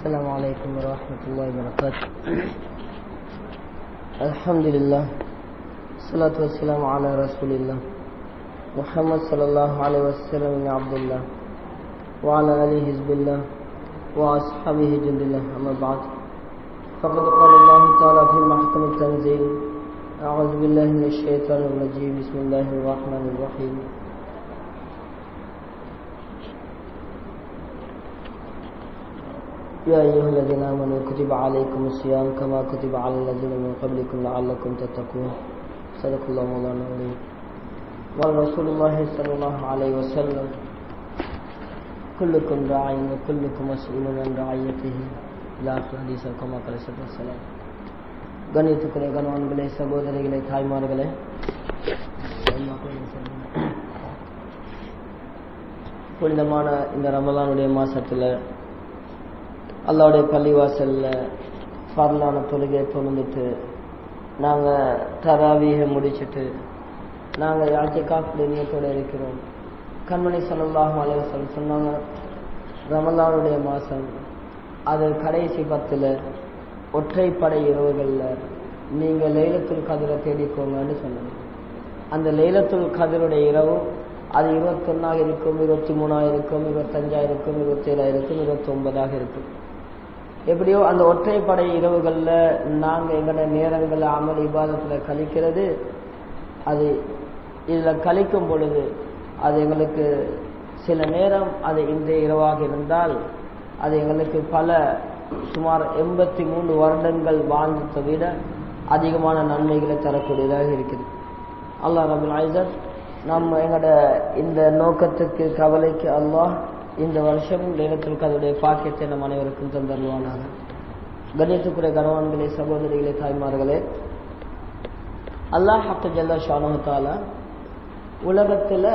السلام عليكم ورحمة الله وبركاته الحمد لله الصلاة والسلام على رسول الله محمد صلى الله عليه وسلم بن عبد الله وعلى آله حزب الله وأصحابه جند الله أما بعد فقد قال الله تعالى في محكم التنزيل أعوذ بالله من الشيطان الرجيم بسم الله الرحمن الرحيم يا أيها الذين آمنوا كتب عليكم الصيام كما كتب على الذين من قبلكم لعلكم تتقون صدق الله مولانا العظيم قال رسول الله صلى الله عليه وسلم كلكم راع وكلكم مسؤول عن رعيته إلى آخر حديث كما قال صلى الله عليه وسلم கணித்துக்குரிய கணவான்களே சகோதரிகளே தாய்மார்களே புனிதமான இந்த ரமலானுடைய மாசத்துல அல்லாவுடைய பள்ளிவாசல்ல ஃபர்லான தொழுகையை தொழுந்துட்டு நாங்கள் தராவியை முடிச்சுட்டு நாங்கள் யாழ்த்தி காப்புடைய நியத்தோடு இருக்கிறோம் கண்மணி சொல்லலாம் அலைவசம் சொன்னாங்க ரமலானுடைய மாதம் அது கடைசி பத்தில் ஒற்றைப்படை இரவுகளில் நீங்கள் லைலத்துல் கதிரை தேடிக்கோங்கன்னு சொன்னாங்க அந்த லைலத்துல் கதிருடைய இரவு அது இருபத்தொன்னாக இருக்கும் இருபத்தி மூணாக இருக்கும் இருபத்தஞ்சாக இருக்கும் இருபத்தேழாயிரம் இருபத்தி ஒன்பதாக இருக்கும் எப்படியோ அந்த ஒற்றைப்படை இரவுகளில் நாங்கள் எங்களோட நேரங்களை அமல் விவாதத்தில் கழிக்கிறது அது இதில் கழிக்கும் பொழுது அது எங்களுக்கு சில நேரம் அது இன்றைய இரவாக இருந்தால் அது எங்களுக்கு பல சுமார் எண்பத்தி மூன்று வருடங்கள் வாழ்ந்ததை விட அதிகமான நன்மைகளை தரக்கூடியதாக இருக்குது அல்லாஹ் ரபுல் ஐசர் நம்ம எங்களோட இந்த நோக்கத்துக்கு கவலைக்கு அல்லாஹ் இந்த வருஷமும் லேலத்தில் கதையுடைய பாக்கியத்தை நம் அனைவருக்கும் தந்தருவானாக கணியத்துக்குரிய கனவான்களே சகோதரிகளே தாய்மார்களே அல்லாஹ் ஹப்த ஜல்லா ஷானுத்தால உலகத்தில்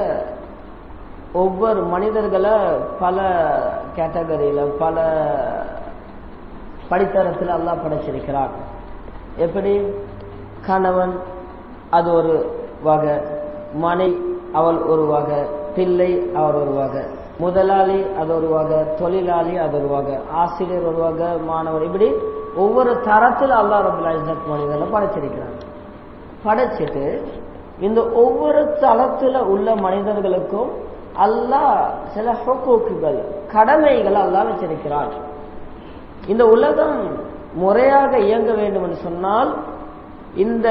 ஒவ்வொரு மனிதர்களை பல கேட்டகரியில் பல படித்தரத்தில் அல்லாஹ் படைச்சிருக்கிறார் எப்படி கணவன் அது ஒரு வகை மனை அவள் ஒரு வகை பிள்ளை அவர் ஒரு வகை முதலாளி அது ஒரு வகை தொழிலாளி அது ஒரு வகை ஆசிரியர் ஒரு வகை மாணவர் இப்படி ஒவ்வொரு தரத்தில் அல்லா ரபுல் ஐசத் மனிதனை படைச்சிருக்கிறார் படைச்சிட்டு இந்த ஒவ்வொரு தளத்தில் உள்ள மனிதர்களுக்கும் அல்லாஹ் சில ஹொக்கூக்குகள் கடமைகள் அல்லா வச்சிருக்கிறார் இந்த உலகம் முறையாக இயங்க வேண்டும் என்று சொன்னால் இந்த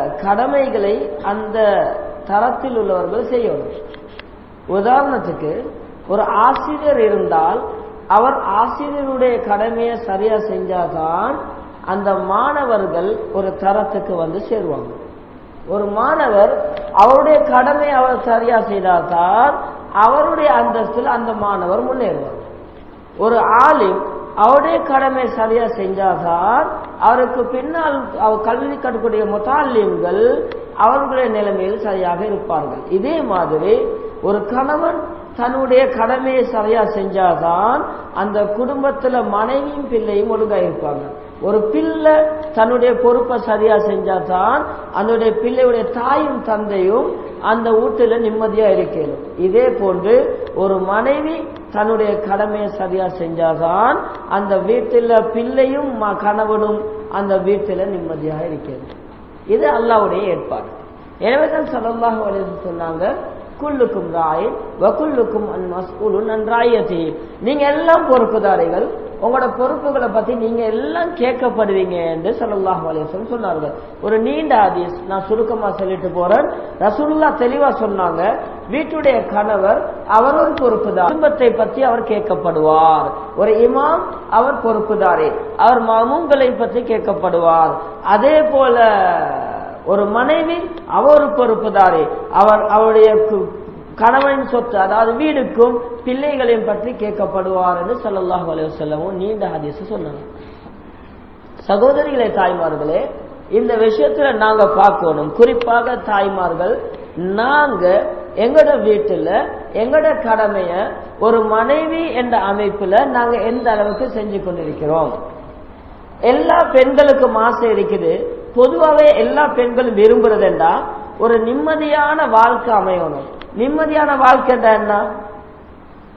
கடமைகளை அந்த தரத்தில் உள்ளவர்கள் செய்யணும் உதாரணத்துக்கு ஒரு ஆசிரியர் இருந்தால் அவர் ஆசிரியருடைய கடமையை சரியா செஞ்சாதான் அந்த மாணவர்கள் ஒரு தரத்துக்கு வந்து சேருவாங்க ஒரு மாணவர் அவருடைய கடமை அவர் சரியா செய்தால்தான் அவருடைய அந்தஸ்தில் அந்த மாணவர் முன்னேறுவார் ஒரு ஆலிம் அவருடைய கடமை சரியா செஞ்சாதான் அவருக்கு பின்னால் அவர் கல்வி கற்கக்கூடிய முத்தாலிம்கள் அவர்களுடைய நிலைமையில் சரியாக இருப்பார்கள் இதே மாதிரி ஒரு கணவன் தன்னுடைய கடமையை சரியா செஞ்சாதான் அந்த குடும்பத்துல மனைவியும் பிள்ளையும் ஒழுங்கா இருப்பாங்க ஒரு பிள்ளை தன்னுடைய பொறுப்பை சரியா செஞ்சாதான் அதனுடைய பிள்ளையுடைய தாயும் தந்தையும் அந்த வீட்டுல நிம்மதியா இருக்கணும் இதே போன்று ஒரு மனைவி தன்னுடைய கடமையை சரியா செஞ்சாதான் அந்த வீட்டில் பிள்ளையும் கணவனும் அந்த வீட்டில் நிம்மதியாக இருக்கணும் இது அல்லாவுடைய ஏற்பாடு எனவே தான் சலல்லாஹு அலைஹி சொன்னாங்க குல்லுக்கும் ராய் வகுல்லுக்கும் அன் மஸ்கூலு நன்றாயத்தி நீங்க எல்லாம் பொறுப்புதாரிகள் உங்களோட பொறுப்புகளை பத்தி நீங்க எல்லாம் கேட்கப்படுவீங்க என்று சல்லாஹ் அலிஸ்லம் சொன்னார்கள் ஒரு நீண்ட ஆதீஸ் நான் சுருக்கமா சொல்லிட்டு போறேன் ரசூல்லா தெளிவா சொன்னாங்க வீட்டுடைய கணவர் அவர் ஒரு பொறுப்புதார் குடும்பத்தை பற்றி அவர் கேட்கப்படுவார் ஒரு இமாம் அவர் பொறுப்புதாரி அவர் மாமூங்களை பற்றி கேட்கப்படுவார் அதே போல ஒரு மனைவி அவர் பொறுப்புதாரி அவர் அவருடைய கணவனின் சொத்து அதாவது வீடுக்கும் பிள்ளைகளையும் பற்றி கேட்கப்படுவார் என்று சல்லாஹ் அலைவசல்லமும் நீண்ட ஹதீஸ் சொன்னாங்க சகோதரிகளே தாய்மார்களே இந்த விஷயத்துல நாங்க பார்க்கணும் குறிப்பாக தாய்மார்கள் நாங்க எங்கட வீட்டுல எங்கட கடமைய ஒரு மனைவி என்ற அமைப்புல நாங்க எந்த அளவுக்கு செஞ்சு கொண்டிருக்கிறோம் எல்லா பெண்களுக்கும் ஆசை இருக்குது பொதுவாகவே எல்லா பெண்களும் விரும்புறதுண்டா ஒரு நிம்மதியான வாழ்க்கை அமையணும் நிம்மதியான வாழ்க்கை என்ன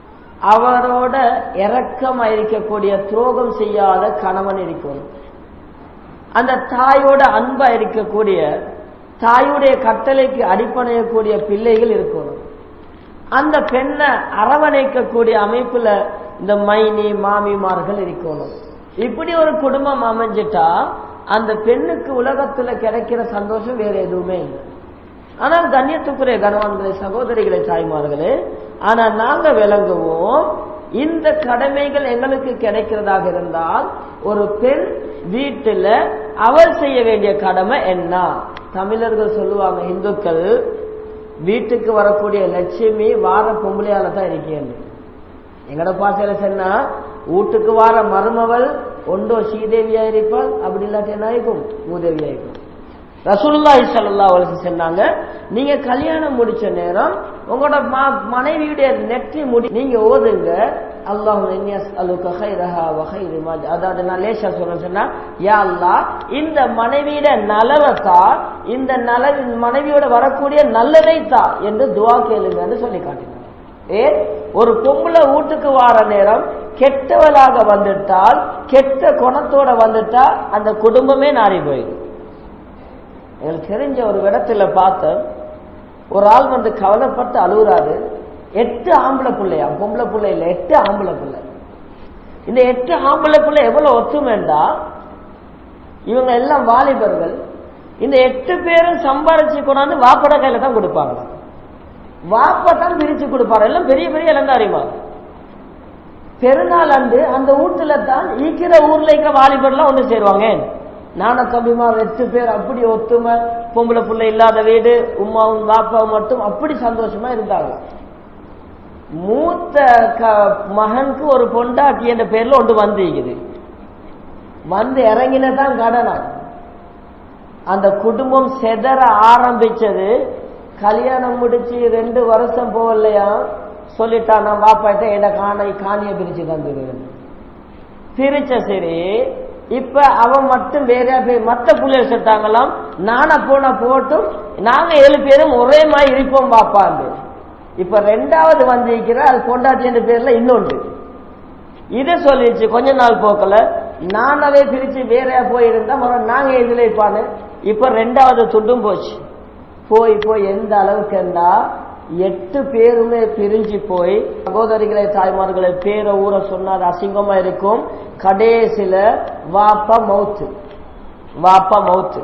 அவரோட இரக்கமா இருக்கக்கூடிய துரோகம் செய்யாத கணவன் இருக்கணும் அந்த தாயோட அன்பா இருக்கக்கூடிய தாயுடைய கட்டளைக்கு அடிப்படையக்கூடிய பிள்ளைகள் இருக்கணும் அந்த பெண்ணை அரவணைக்கக்கூடிய அமைப்புல இந்த மைனி மாமிமார்கள் இருக்கணும் இப்படி ஒரு குடும்பம் அமைஞ்சிட்டா அந்த பெண்ணுக்கு உலகத்துல கிடைக்கிற சந்தோஷம் வேற எதுவுமே இல்லை ஆனால் கண்ணியத்துக்குரிய கணவான்களே சகோதரிகளே தாய்மார்களே ஆனா நாங்க விளங்குவோம் இந்த கடமைகள் எங்களுக்கு கிடைக்கிறதாக இருந்தால் ஒரு பெண் வீட்டுல அவள் செய்ய வேண்டிய கடமை என்ன தமிழர்கள் சொல்லுவாங்க இந்துக்கள் வீட்டுக்கு வரக்கூடிய லட்சுமி வார பொம்பளையால தான் இருக்கேன் எங்கட பாசையில சொன்னா வீட்டுக்கு வார மருமவள் ஒன்றோ ஸ்ரீதேவியா இருப்பாள் அப்படி இல்லாட்டி என்ன ஆயிருக்கும் மூதேவியா இருக்கும் ரசூலுல்லாஹி ஸல்லல்லாஹு அலைஹி வஸல்லம் சொன்னாங்க நீங்க கல்யாணம் முடிச்ச நேரம் உங்களோட மனைவியுடைய நெற்றி முடி நீங்க ஓதுங்க அல்லாஹு இன்னியஸ் அலுக கைரஹா வகைரி மாஜ் அதாவது நான் லேசா சொல்றேன் சொன்னா யா அல்லாஹ் இந்த மனைவியோட நலவை தா இந்த நலவி மனைவியோட வரக்கூடிய நல்லதை தா என்று துவா கேளுங்கன்னு சொல்லி காட்டினாங்க ஏ ஒரு பொம்பளை வீட்டுக்கு வார நேரம் கெட்டவளாக வந்துட்டால் கெட்ட குணத்தோட வந்துட்டா அந்த குடும்பமே நாரி போயிடும் எங்களுக்கு தெரிஞ்ச ஒரு இடத்துல பார்த்த ஒரு ஆள் வந்து கவலைப்பட்டு அழுகுறாரு எட்டு ஆம்பளை பிள்ளையா பொம்பளை பிள்ளை இல்லை எட்டு ஆம்பளை பிள்ளை இந்த எட்டு ஆம்பளை பிள்ளை எவ்வளவு ஒத்துமைண்டா இவங்க எல்லாம் வாலிபர்கள் இந்த எட்டு பேரும் சம்பாரிச்சு கொண்டாந்து வாப்பட கையில தான் கொடுப்பாங்க வாப்ப தான் பிரிச்சு கொடுப்பாரு எல்லாம் பெரிய பெரிய இளந்தாரிமா பெருநாள் அன்று அந்த வீட்டுல தான் ஈக்கிற ஊர்ல இருக்கிற வாலிபர்லாம் ஒண்ணு சேருவாங்க நான தம்பிமார் எட்டு பேர் அப்படி ஒத்துமை பொம்பளை பிள்ளை இல்லாத வீடு உமாவும் பாப்பாவும் மட்டும் அப்படி சந்தோஷமா இருந்தாங்க மூத்த மகனுக்கு ஒரு பொண்டாட்டி என்ற பேர்ல ஒன்று வந்திருக்குது வந்து இறங்கினதான் கடனா அந்த குடும்பம் செதற ஆரம்பிச்சது கல்யாணம் முடிச்சு ரெண்டு வருஷம் போகலையா சொல்லிட்டான் நான் வாப்பாட்ட என்ன காணை காணிய பிரிச்சு தந்துடுவேன் பிரிச்ச சரி இப்ப அவன் மட்டும் வேற போய் மத்த புள்ளைய சொல்லிட்டாங்களாம் நானா போனா போட்டும் நாங்க ஏழு பேரும் ஒரே மாதிரி இருப்போம் பாப்பாண்டு இப்ப ரெண்டாவது வந்திருக்கிற அது பொண்டாட்டி பேர்ல இன்னொன்று இதை சொல்லிச்சு கொஞ்ச நாள் போக்கல நானாவே பிரிச்சு வேற போயிருந்தா மறுபடியும் நாங்க எதுல இருப்பானு இப்ப ரெண்டாவது துண்டும் போச்சு போய் போய் எந்த அளவுக்கு இருந்தா எட்டு பேருமே பிரிஞ்சு போய் சகோதரிகளை தாய்மார்களை பேர ஊரை சொன்னா அது அசிங்கமா இருக்கும் கடைசியில வாப்பா மவுத்து வாப்பா மவுத்து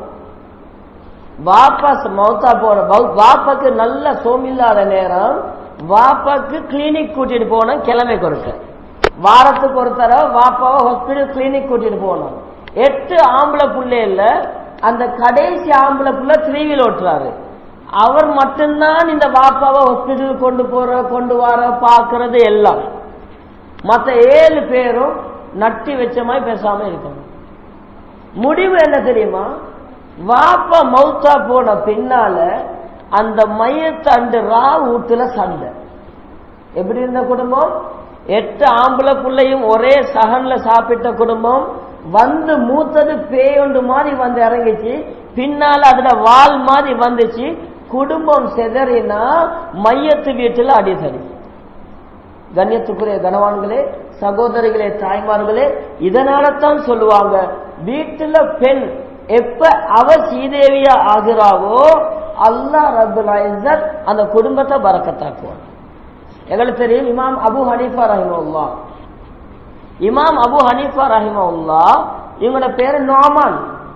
வாப்பா மவுத்தா போன வாப்பாக்கு நல்ல சோமில்லாத நேரம் வாப்பாக்கு கிளினிக் கூட்டிட்டு போன கிழமை கொடுக்க வாரத்துக்கு ஒரு தடவை வாப்பாவை ஹாஸ்பிட்டல் கிளினிக் கூட்டிட்டு போனோம் எட்டு ஆம்பளை புள்ளையில அந்த கடைசி ஆம்பளை புள்ள த்ரீவில் ஓட்டுறாரு அவர் மட்டும்தான் இந்த வாப்பாவை ஹாஸ்பிட்டல் கொண்டு போற கொண்டு வர பாக்குறது எல்லாம் மற்ற ஏழு பேரும் நட்டி வச்ச மாதிரி பேசாம இருக்கணும் முடிவு என்ன தெரியுமா வாப்பா மௌத்தா போன பின்னால அந்த மையத்தை அண்டு ரா வீட்டுல சண்டை எப்படி இருந்த குடும்பம் எட்டு ஆம்பளை பிள்ளையும் ஒரே சகன்ல சாப்பிட்ட குடும்பம் வந்து மூத்தது பேயொண்டு மாதிரி வந்து இறங்கிச்சு பின்னால அதுல வால் மாதிரி வந்துச்சு குடும்பம் செதறினா மையத்து வீட்டுல அடிசடி கண்ணியத்துக்குரிய கனவான்களே சகோதரிகளே தாய்மார்களே இதனால தான் சொல்லுவாங்க வீட்டுல பெண் எப்ப அவ சீதேவியா ஆகிறாவோ அல்லா ரபுல் இஸ்ஸத் அந்த குடும்பத்தை பறக்கத்தாக்குவான் எங்களுக்கு தெரியும் இமாம் அபு ஹனீஃபா ரஹிமவுல்லா இமாம் அபு ஹனீஃபா ரஹிமவுல்லா இவங்களோட பேரு நோமான்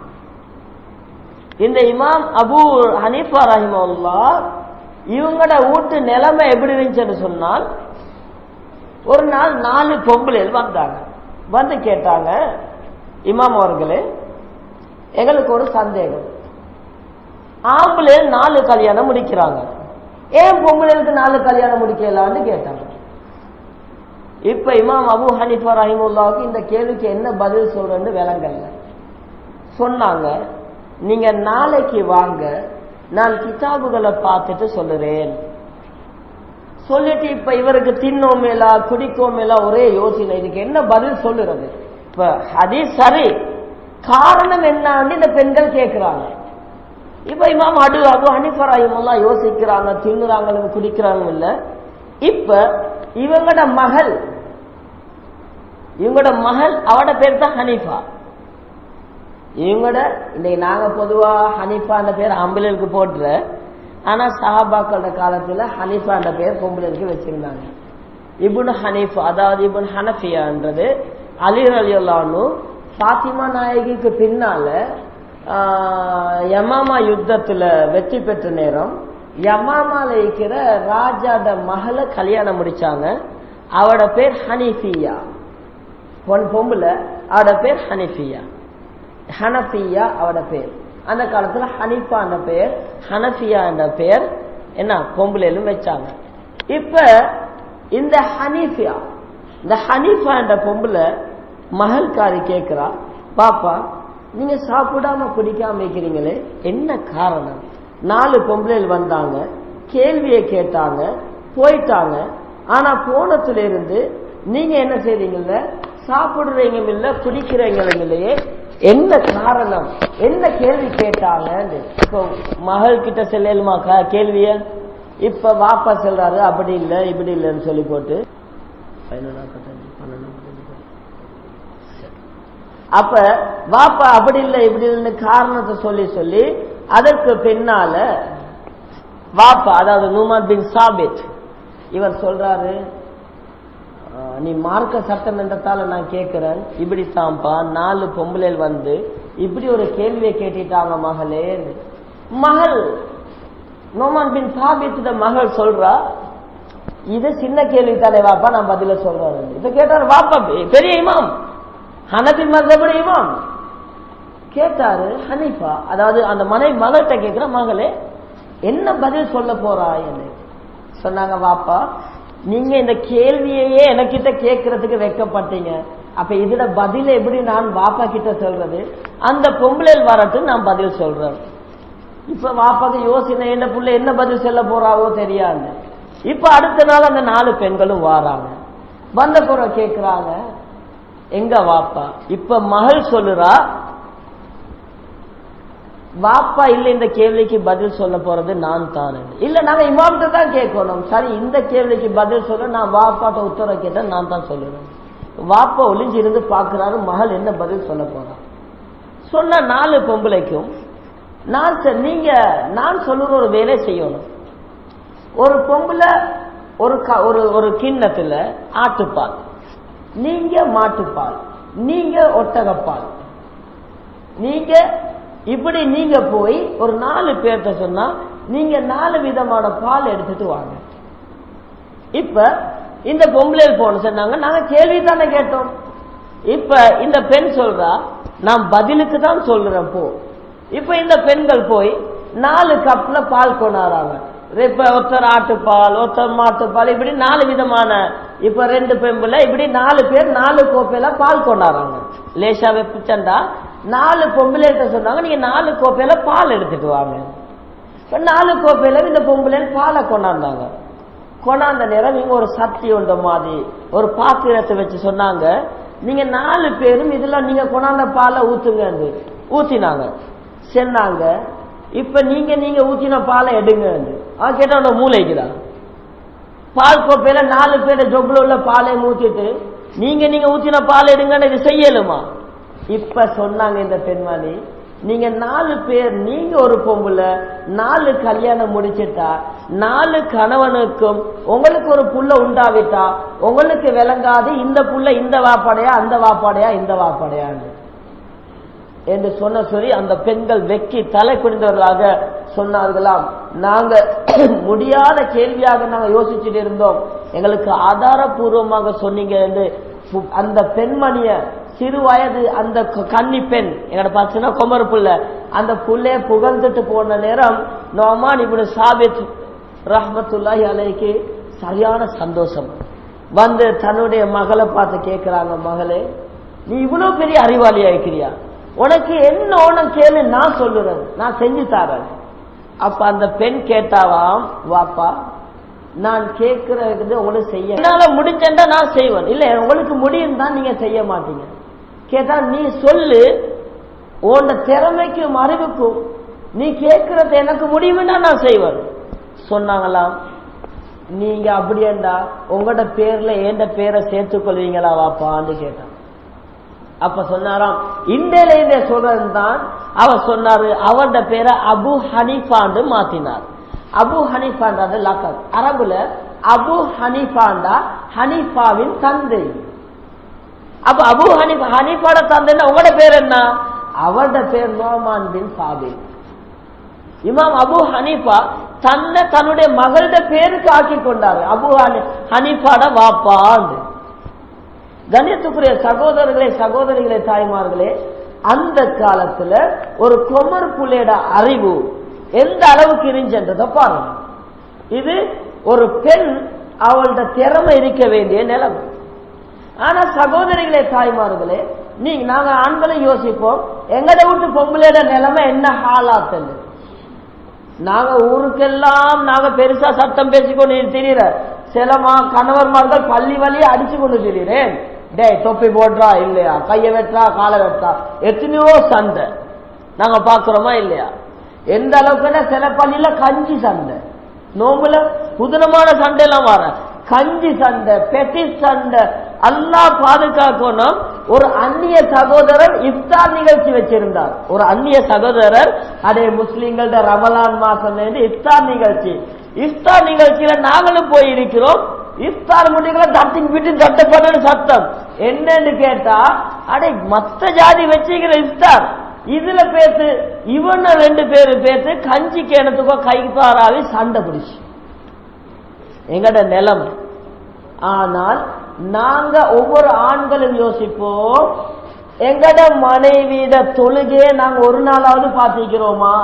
இந்த இமாம் அபு ஹனீஃபா ரஹிமவுல்லா இவங்களோட வீட்டு நிலைமை எப்படி இருந்துச்சுன்னு சொன்னால் ஒரு நாள் நாலு பொம்பளைகள் வந்தாங்க வந்து கேட்டாங்க இமாம் அவர்களே எங்களுக்கு ஒரு சந்தேகம் ஆம்பளை நாலு கல்யாணம் முடிக்கிறாங்க ஏன் பொம்பளைகளுக்கு நாலு கல்யாணம் முடிக்கலான்னு கேட்டாங்க இப்ப இமாம் அபு ஹனிஃபா ரஹிமுல்லாவுக்கு இந்த கேள்விக்கு என்ன பதில் சொல்றேன்னு விளங்கல்ல சொன்னாங்க நீங்க நாளைக்கு வாங்க நான் கிதாபுகளை பார்த்துட்டு சொல்லுறேன் சொல்லிட்டு இப்ப இவருக்கு தின்னோமேலா குடிக்கோமேலா ஒரே யோசனை இதுக்கு என்ன பதில் சொல்லுறது இப்ப அதே சரி காரணம் என்னன்னு இந்த பெண்கள் கேட்கிறாங்க இப்ப இமாம் அடு அபு ஹனிஃபர் எல்லாம் யோசிக்கிறாங்க தின்னுறாங்க குடிக்கிறாங்க இல்ல இப்ப இவங்களோட மகள் இவங்களோட மகள் அவட பேர் தான் ஹனீஃபா இவங்களோட இன்னைக்கு நாங்க பொதுவா ஹனீஃபான்ற பேர் ஆம்பளைக்கு போட்டுற ஆனா சஹாபாக்களோட காலத்துல ஹனீஃபான்ற பேர் பொம்பளைக்கு வச்சிருந்தாங்க இபுன் ஹனீஃபா அதாவது இபுன் ஹனஃபியான்றது அலிர் அலி அல்லானு பாத்திமா நாயகிக்கு பின்னால யமாமா யுத்தத்துல வெற்றி பெற்ற நேரம் யமாமால இருக்கிற ராஜாட மகளை கல்யாணம் முடிச்சாங்க அவட பேர் ஹனீஃபியா பொன் பொம்புல அவட பேர் ஹனீஃபியா ஹனஃபியா அவட பேர் அந்த காலத்துல ஹனீஃபா என்ற பெயர் ஹனஃபியா என்ற பெயர் என்ன பொம்புலையிலும் வச்சாங்க இப்ப இந்த ஹனீஃபியா இந்த ஹனீஃபா என்ற பொம்புல மகள்காரி கேட்கிறா பாப்பா நீங்க சாப்பிடாம குடிக்காம இருக்கிறீங்களே என்ன காரணம் நாலு பொம்பளைகள் வந்தாங்க கேள்வியை கேட்டாங்க போயிட்டாங்க ஆனா போனத்துல இருந்து நீங்க என்ன செய்றீங்கல்ல சாப்பிடுறீங்க இல்ல குடிக்கிறீங்க இல்லையே என்ன காரணம் என்ன கேள்வி கேட்டாங்க இப்போ மகள் கிட்ட செல்லலுமா கேள்விய இப்ப வாப்பா செல்றாரு அப்படி இல்லை இப்படி இல்லைன்னு சொல்லி போட்டு அப்ப வாப்பா அப்படி இல்லை இப்படி இல்லைன்னு காரணத்தை சொல்லி சொல்லி அதற்கு பின்னால வாப்பா அதாவது நூமான் பின் சாபித் இவர் சொல்றாரு நீ மார்க்க சட்டம் என்றதால நான் கேட்கிறேன் இப்படித்தான்ப்பா நாலு பொம்பளைகள் வந்து இப்படி ஒரு கேள்வியை கேட்டுட்டாங்க மகளே மகள் நோமான் பின் சாபித்த மகள் சொல்றா இது சின்ன கேள்வி தானே வாப்பா நான் பதில சொல்றேன் இத கேட்டாரு வாப்பா பெரிய இமாம் ஹனபி மதபடி இமாம் கேட்டாரு ஹனீஃபா அதாவது அந்த மனை மகள்கிட்ட கேட்கிற மகளே என்ன பதில் சொல்ல போறா என்று சொன்னாங்க வாப்பா நீங்க இந்த கேள்வியையே எனக்கிட்ட கேட்கறதுக்கு வைக்கப்பட்டீங்க அப்ப இதோட பதில எப்படி நான் வாப்பா கிட்ட சொல்றது அந்த பொம்பளையில் வரட்டும் நான் பதில் சொல்றேன் இப்ப வாப்பாக்கு யோசனை என்ன புள்ள என்ன பதில் சொல்ல போறாவோ தெரியாது இப்ப அடுத்த நாள் அந்த நாலு பெண்களும் வாராங்க வந்த பிறகு கேட்கிறாங்க எங்க வாப்பா இப்ப மகள் சொல்லுறா வாப்பா இல்ல இந்த கேள்விக்கு பதில் சொல்ல போறது நான் தான் இல்ல நாங்க இமாம்கிட்ட தான் கேட்கணும் சரி இந்த கேள்விக்கு பதில் சொல்ல நான் வாப்பாட்ட உத்தரவு கேட்டேன் நான் தான் சொல்லுறேன் வாப்பா ஒளிஞ்சு இருந்து பாக்குறாரு மகள் என்ன பதில் சொல்ல போறான் சொன்ன நாலு பொம்பளைக்கும் நான் நீங்க நான் சொல்லுற ஒரு வேலை செய்யணும் ஒரு பொம்பளை ஒரு ஒரு ஒரு கிண்ணத்துல ஆட்டுப்பால் நீங்க மாட்டுப்பால் நீங்க ஒட்டகப்பால் நீங்க இப்படி நீங்க போய் ஒரு நாலு பேர்த்த சொன்னா நீங்க நாலு விதமான பால் எடுத்துட்டு வாங்க இப்ப இந்த பொம்பளையில் போன சொன்னாங்க நாங்க கேள்வி தானே கேட்டோம் இப்ப இந்த பெண் சொல்றா நான் பதிலுக்கு தான் சொல்றேன் போ இப்ப இந்த பெண்கள் போய் நாலு கப்ல பால் கொண்டாடுறாங்க இப்ப ஒருத்தர் ஆட்டுப்பால் ஒருத்தர் மாட்டுப்பால் இப்படி நாலு விதமான இப்ப ரெண்டு பெம்புல இப்படி நாலு பேர் நாலு கோப்பையில பால் கொண்டாடுறாங்க லேசா வெப்பிச்சண்டா நாலு பொம்பளைகிட்ட சொன்னாங்க நீங்க நாலு கோப்பையில பால் எடுத்துட்டு வாங்க இப்ப நாலு கோப்பையில இந்த பொம்பளை பாலை கொண்டாந்தாங்க கொண்டாந்த நேரம் நீங்க ஒரு சட்டி உண்ட மாதிரி ஒரு பாத்திரத்தை வச்சு சொன்னாங்க நீங்க நாலு பேரும் இதுல நீங்க கொண்டாந்த பாலை ஊத்துங்க ஊத்தினாங்க சொன்னாங்க இப்ப நீங்க நீங்க ஊத்தின பாலை எடுங்க கேட்டா உன மூளைக்குதான் பால் கோப்பையில நாலு பேர் ஜொக்குல உள்ள பாலை ஊத்திட்டு நீங்க நீங்க ஊத்தின பால் எடுங்கன்னு இது செய்யலுமா இப்ப சொன்னாங்க இந்த பெண்மணி நீங்க நாலு பேர் நீங்க ஒரு பொம்புல நாலு கல்யாணம் முடிச்சிட்டா நாலு கணவனுக்கும் உங்களுக்கு ஒரு புள்ள உண்டாவிட்டா உங்களுக்கு விளங்காது இந்த புள்ள இந்த வாப்பாடையா அந்த வாப்பாடையா இந்த வாப்பாடையான்னு என்று சொன்ன சொல்லி அந்த பெண்கள் வெக்கி தலை குனிந்தவர்களாக சொன்னார்களாம் நாங்க முடியாத கேள்வியாக நாங்க யோசிச்சுட்டு இருந்தோம் எங்களுக்கு ஆதாரபூர்வமாக சொன்னீங்க என்று அந்த பெண்மணிய சிறு வயது அந்த கன்னி பெண் எங்கட பார்த்தீங்கன்னா கொமரு புள்ள அந்த புள்ளைய புகழ்ந்துட்டு போன நேரம் நோமான் இப்படி சாபித் ரஹமத்துல்லாஹி அலைக்கு சரியான சந்தோஷம் வந்து தன்னுடைய மகளை பார்த்து கேட்கிறாங்க மகளே நீ இவ்வளவு பெரிய அறிவாளியா இருக்கிறியா உனக்கு என்ன ஓனம் கேளு நான் சொல்லுறேன் நான் செஞ்சு தரேன் அப்ப அந்த பெண் கேட்டாவாம் வாப்பா நான் கேட்கறது உங்களுக்கு செய்ய என்னால முடிஞ்சா நான் செய்வேன் இல்ல உங்களுக்கு முடியும் தான் நீங்க செய்ய மாட்டீங்க கேட்டா நீ சொல்லு உன் திறமைக்கும் அறிவுக்கும் நீ கேட்கறது எனக்கு முடியும்னா நான் செய்வேன் சொன்னாங்களாம் நீங்க அப்படியேண்டா உங்களோட பேர்ல ஏண்ட பேரை சேர்த்துக் கொள்வீங்களா வாப்பான்னு கேட்டான் அப்ப சொன்னாராம் இந்தியில இந்த சொல்றது தான் அவர் சொன்னாரு அவரோட பேரை அபு ஹனீஃபாண்டு மாத்தினார் அபு ஹனீஃபான்றது லக்கப் அரபுல அபு ஹனீஃபாண்டா ஹனீஃபாவின் தந்தை அப்ப அபு ஹனீஃபா ஹனீஃபாட தந்தைன்னா உங்களோட பேர் என்ன அவரோட பேர் நோமான் பின் சாபித் இமாம் அபு ஹனீஃபா தன்னை தன்னுடைய மகளோட பேருக்கு ஆக்கி கொண்டாரு அபு ஹனீஃபாட வாப்பாண்டு கணியத்துக்குரிய சகோதரர்களே சகோதரிகளே தாய்மார்களே அந்த காலத்துல ஒரு கொமர் புள்ளையோட அறிவு எந்த அளவுக்கு இருந்துன்றத பாருங்க இது ஒரு பெண் அவளோட திறமை இருக்க வேண்டிய நிலைமை ஆனா சகோதரிகளே தாய்மார்களே நீங்க நாங்க ஆண்களை யோசிப்போம் எங்கட வீட்டு பொம்பளையோட நிலைமை என்ன ஹாலாத்தல் நாங்க ஊருக்கெல்லாம் நாங்க பெருசா சட்டம் பேசிக்கொண்டு தெரியற சிலமா கணவர்மார்கள் பள்ளி வழியை அடிச்சு கொண்டு தெரியுறேன் டேய் தொப்பி போடுறா இல்லையா கைய வெட்டுறா காலை வெட்டுறா எத்தனையோ சண்டை நாங்க பாக்குறோமா இல்லையா எந்த அளவுக்குன்னா சில பள்ளியில கஞ்சி சண்டை நோம்புல புதனமான சண்டை எல்லாம் வர கஞ்சி சண்டை பெட்டி சண்டை எல்லாம் பாதுகாக்கணும் ஒரு அந்நிய சகோதரர் இஃப்தார் நிகழ்ச்சி வச்சிருந்தார் ஒரு அந்நிய சகோதரர் அதே முஸ்லிம்களோட ரமலான் மாசம் இஃப்தார் நிகழ்ச்சி இஃப்தார் நிகழ்ச்சியில நாங்களும் போயிருக்கிறோம் இஃப்தார் முடிவுல தட்டிங் விட்டு தட்டப்பட்ட சத்தம் என்னன்னு கேட்டா அடே மத்த ஜாதி வச்சுக்கிற இஃப்தார் இதுல பேத்து இவன ரெண்டு பேரு பேத்து கஞ்சி கேணத்துக்கோ கைப்பாராவி சண்டை பிடிச்சு எங்கட நிலம் ஆனால் நாங்க ஒவ்வொரு ஆண்களும் யோசிப்போம் எங்கட மனைவியிட தொழுகையை நாங்க ஒரு நாளாவது பார்த்திக்கிறோமா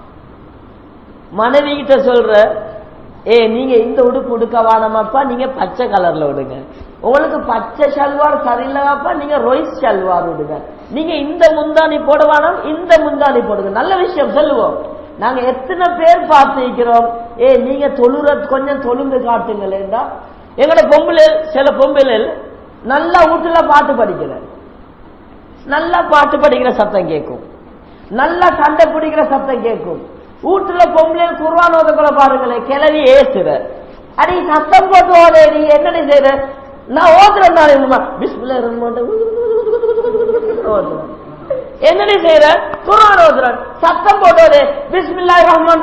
மனைவி கிட்ட சொல்ற ஏ நீங்க இந்த உடுப்பு உடுக்க வானமாப்பா நீங்க பச்சை கலர்ல விடுங்க உங்களுக்கு பச்சை சல்வார் சரியில்லைப்பா நீங்க ரொய்ஸ் சல்வார் விடுங்க நீங்க இந்த முந்தானி போட வேணாம் இந்த முந்தானி போடுங்க நல்ல விஷயம் சொல்லுவோம் நாங்க எத்தனை பேர் பார்த்திருக்கிறோம் ஏ நீங்க தொழுற கொஞ்சம் தொழுந்து காட்டுங்களேண்டா எங்கட பொம்பளை சில பொம்பளை நல்லா வீட்டுல பாட்டு படிக்கிற நல்லா பாட்டு படிக்கிற சத்தம் கேட்கும் நல்லா சண்டை பிடிக்கிற சத்தம் கேட்கும் வீட்டுல பொம்பளை குர்வான் ஓதக்குள்ள பாருங்களேன் கிளவி ஏசுற அடி சத்தம் போட்டு ஓதே நீ என்னடி செய்யற நான் ஓதுறேன் நான் பிஸ்மில்ல என்னடி செய்யற குர்வான் ஓதுறேன் சத்தம் போட்டு பிஸ்மில்லா ரஹ்மான்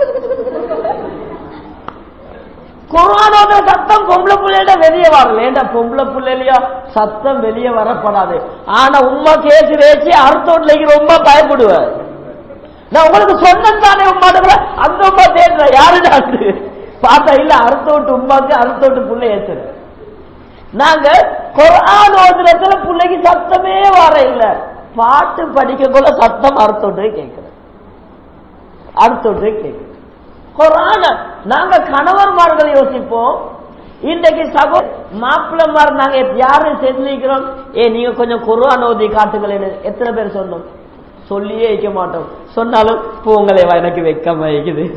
குரானோட சத்தம் பொம்பளை பிள்ளைகிட்ட வெளியே வரல ஏண்டா பொம்பளை பிள்ளைலையா சத்தம் வெளியே வரப்படாது ஆனா உமா கேஸ் வச்சு அர்த்தோட்லைக்கு ரொம்ப பயப்படுவேன் நான் உங்களுக்கு சொன்னேன் தானே உமாட்ட அந்த உமா தேடுற யாருடா பார்த்தா இல்ல அறுத்தோட்டு உமாக்கு அறுத்தோட்டு புள்ளை ஏத்துற நாங்க குரான் ஓதுறதுல பிள்ளைக்கு சத்தமே வர இல்ல பாட்டு படிக்க கூட சத்தம் அறுத்தோட்டு கேட்கிறேன் அறுத்தோட்டு கேட்கிறேன் குரான நாங்க கணவன்மார்கள் யோசிப்போம் இன்றைக்கு சகோ மாப்பிள்ளமார் நாங்க யாரும் செஞ்சிருக்கிறோம் ஏ நீங்க கொஞ்சம் குரான் ஓதி காட்டுங்களேன்னு எத்தனை பேர் சொன்னோம் சொல்லியே வைக்க மாட்டோம் சொன்னாலும் பூங்களே எனக்கு வெக்கமா இருக்குது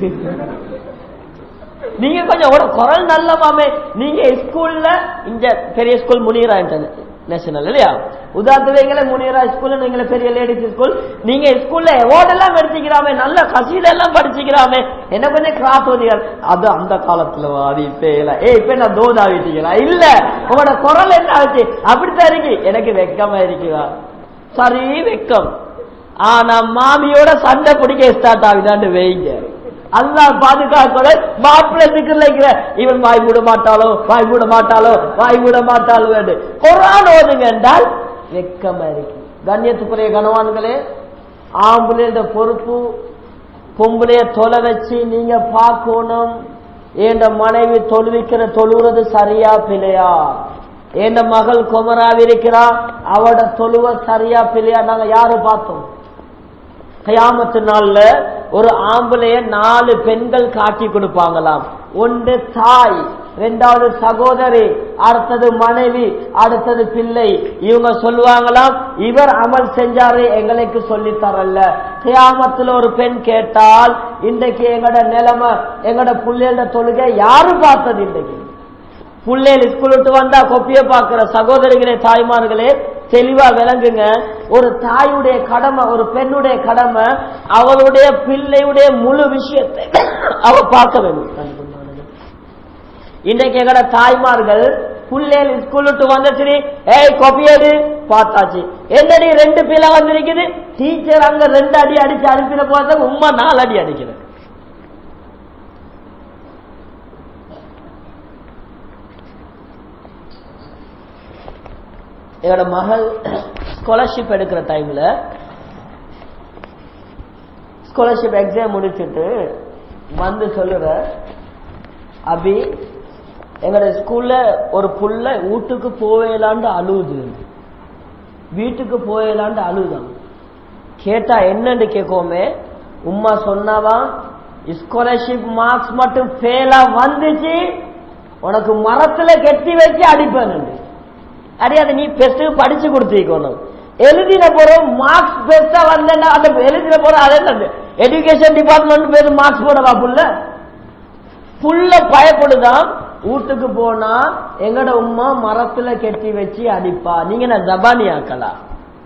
நீங்க கொஞ்சம் குரல் நல்ல மாமே நீங்க ஸ்கூல்ல இந்த பெரிய ஸ்கூல் முனியரா நேஷனல் இல்லையா உதாரணத்துக்கு முனியரா ஸ்கூல் நீங்கள பெரிய லேடிஸ் ஸ்கூல் நீங்க ஸ்கூல்ல அவார்ட் எல்லாம் எடுத்துக்கிறாமே நல்ல கசீத எல்லாம் படிச்சுக்கிறாமே என்ன கொஞ்சம் கிளாஸ் ஓதிகள் அது அந்த காலத்துல அது இப்ப இல்ல ஏ இப்ப நான் தோதா வீட்டுங்களா இல்ல உங்களோட குரல் என்ன ஆச்சு அப்படித்தான் இருக்கு எனக்கு வெக்கமா இருக்குதா சரி வெக்கம் ஆனா மாமியோட சண்டை பிடிக்க ஸ்டார்ட் ஆகுதான்னு வைங்க அல்லா பாதுகாக்கல மாப்பிள்ளை திக்கலைக்கிற இவன் வாய் மூட மாட்டாளோ வாய் மூட மாட்டாளோ வாய் மூட மாட்டாளோ குரான் ஓதுங்க என்றால் வெக்கமா இருக்கு கண்ணியத்துக்குரிய கனவான்களே ஆம்புலையோட பொறுப்பு பொம்பளைய தொலை வச்சு நீங்க பார்க்கணும் ஏண்ட மனைவி தொழுவிக்கிற தொழுகிறது சரியா பிழையா ஏண்ட மகள் குமராவிருக்கிறா அவட தொழுவ சரியா பிழையா நாங்க யாரு பார்த்தோம் கயாமத்து நாள்ல ஒரு ஆம்பளைய நாலு பெண்கள் காட்டி கொடுப்பாங்களாம் ஒன்று தாய் ரெண்டாவது சகோதரி அடுத்தது மனைவி அடுத்தது பிள்ளை இவங்க சொல்லுவாங்களாம் இவர் அமல் செஞ்சாரு எங்களுக்கு சொல்லி தரல கியாமத்துல ஒரு பெண் கேட்டால் இன்றைக்கு எங்கட நிலைமை எங்கட புள்ளையோட தொழுகை யாரு பார்த்தது இன்றைக்கு புள்ளைகள் ஸ்கூல் விட்டு வந்தா கொப்பிய பாக்குற சகோதரிகளே தாய்மார்களே தெளிவா விளங்குங்க ஒரு தாயுடைய கடமை ஒரு பெண்ணுடைய கடமை அவளுடைய பிள்ளையுடைய முழு விஷயத்தை அவ பார்க்க வேண்டும் இன்றைக்கு எங்கட தாய்மார்கள் புள்ளேல் ஸ்கூலுட்டு வந்துச்சு ஏய் கொப்பியடு பார்த்தாச்சு என்னடி ரெண்டு பிள்ளை வந்திருக்குது டீச்சர் அங்க ரெண்டு அடி அடிச்சு அனுப்பின போத உமா நாலு அடி அடிக்கிறது என்னோட மகள் ஸ்காலர்ஷிப் எடுக்கிற டைம்ல ஸ்காலர்ஷிப் எக்ஸாம் முடிச்சுட்டு வந்து சொல்லுற அபி எங்களோட ஸ்கூல்ல ஒரு புள்ள வீட்டுக்கு போவேலாண்டு அழுகுது வீட்டுக்கு போயலாண்டு அழுதான் கேட்டா என்னன்னு கேட்கோமே உம்மா சொன்னாவா ஸ்காலர்ஷிப் மார்க்ஸ் மட்டும் ஃபெயிலா வந்துச்சு உனக்கு மரத்துல கெட்டி வச்சு அடிப்பேன் அடி அதை நீ பெஸ்ட் படிச்சு கொடுத்துக்கணும் எழுதின போறோம் மார்க்ஸ் பெஸ்டா வந்தேன்னா அந்த எழுதின போறோம் அது என்ன எஜுகேஷன் டிபார்ட்மெண்ட் பேரு மார்க்ஸ் போடவா புள்ள புள்ள பயப்படுதான் வீட்டுக்கு போனா எங்கட உமா மரத்துல கெட்டி வச்சு அடிப்பா நீங்க நான் ஜபானி ஆக்கலாம்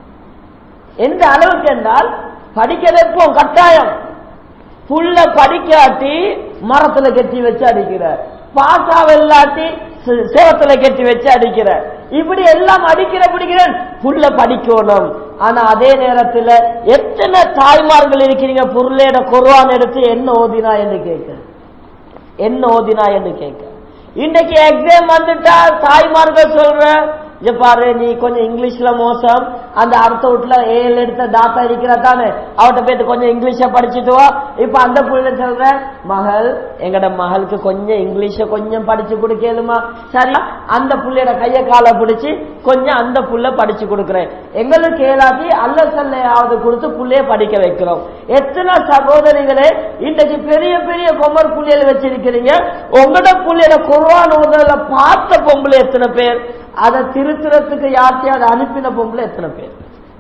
எந்த அளவுக்கு என்றால் படிக்க வைப்போம் கட்டாயம் புள்ள படிக்காட்டி மரத்துல கெட்டி வச்சு அடிக்கிற பாசா வெள்ளாட்டி சேவத்துல கெட்டி வச்சு அடிக்கிற இப்படி எல்லாம் அடிக்கிற பிடிக்கிறேன் புள்ள படிக்கணும் ஆனா அதே நேரத்தில் எத்தனை தாய்மார்கள் இருக்கிறீங்க பொருளேட குருவான் எடுத்து என்ன ஓதினா என்று கேட்க என்ன ஓதினா என்று கேட்க இன்னைக்கு எக்ஸாம் வந்துட்டா தாய்மார்கள் சொல்ற இங்க பாரு நீ கொஞ்சம் இங்கிலீஷ்ல மோசம் அந்த அடுத்த வீட்டுல ஏழு எடுத்த தாத்தா இருக்கிறா தானே அவட்ட போயிட்டு கொஞ்சம் இங்கிலீஷ படிச்சுட்டு வா இப்ப அந்த புள்ள சொல்ற மகள் எங்கட மகளுக்கு கொஞ்சம் இங்கிலீஷ கொஞ்சம் படிச்சு கொடுக்கலுமா சரி அந்த புள்ளையோட கைய காலை பிடிச்சு கொஞ்சம் அந்த புள்ள படிச்சு கொடுக்குறேன் எங்களுக்கு ஏலாத்தி அல்ல சல்லையாவது கொடுத்து புள்ளைய படிக்க வைக்கிறோம் எத்தனை சகோதரிகளே இன்றைக்கு பெரிய பெரிய கொமர் புள்ளையில வச்சிருக்கிறீங்க உங்களோட புள்ளையோட குர்வான் முதல்ல பார்த்த பொம்பளை எத்தனை பேர் அதை திருத்துறதுக்கு யார்த்தையாவது அனுப்பின பொம்பளை எத்தனை பேர்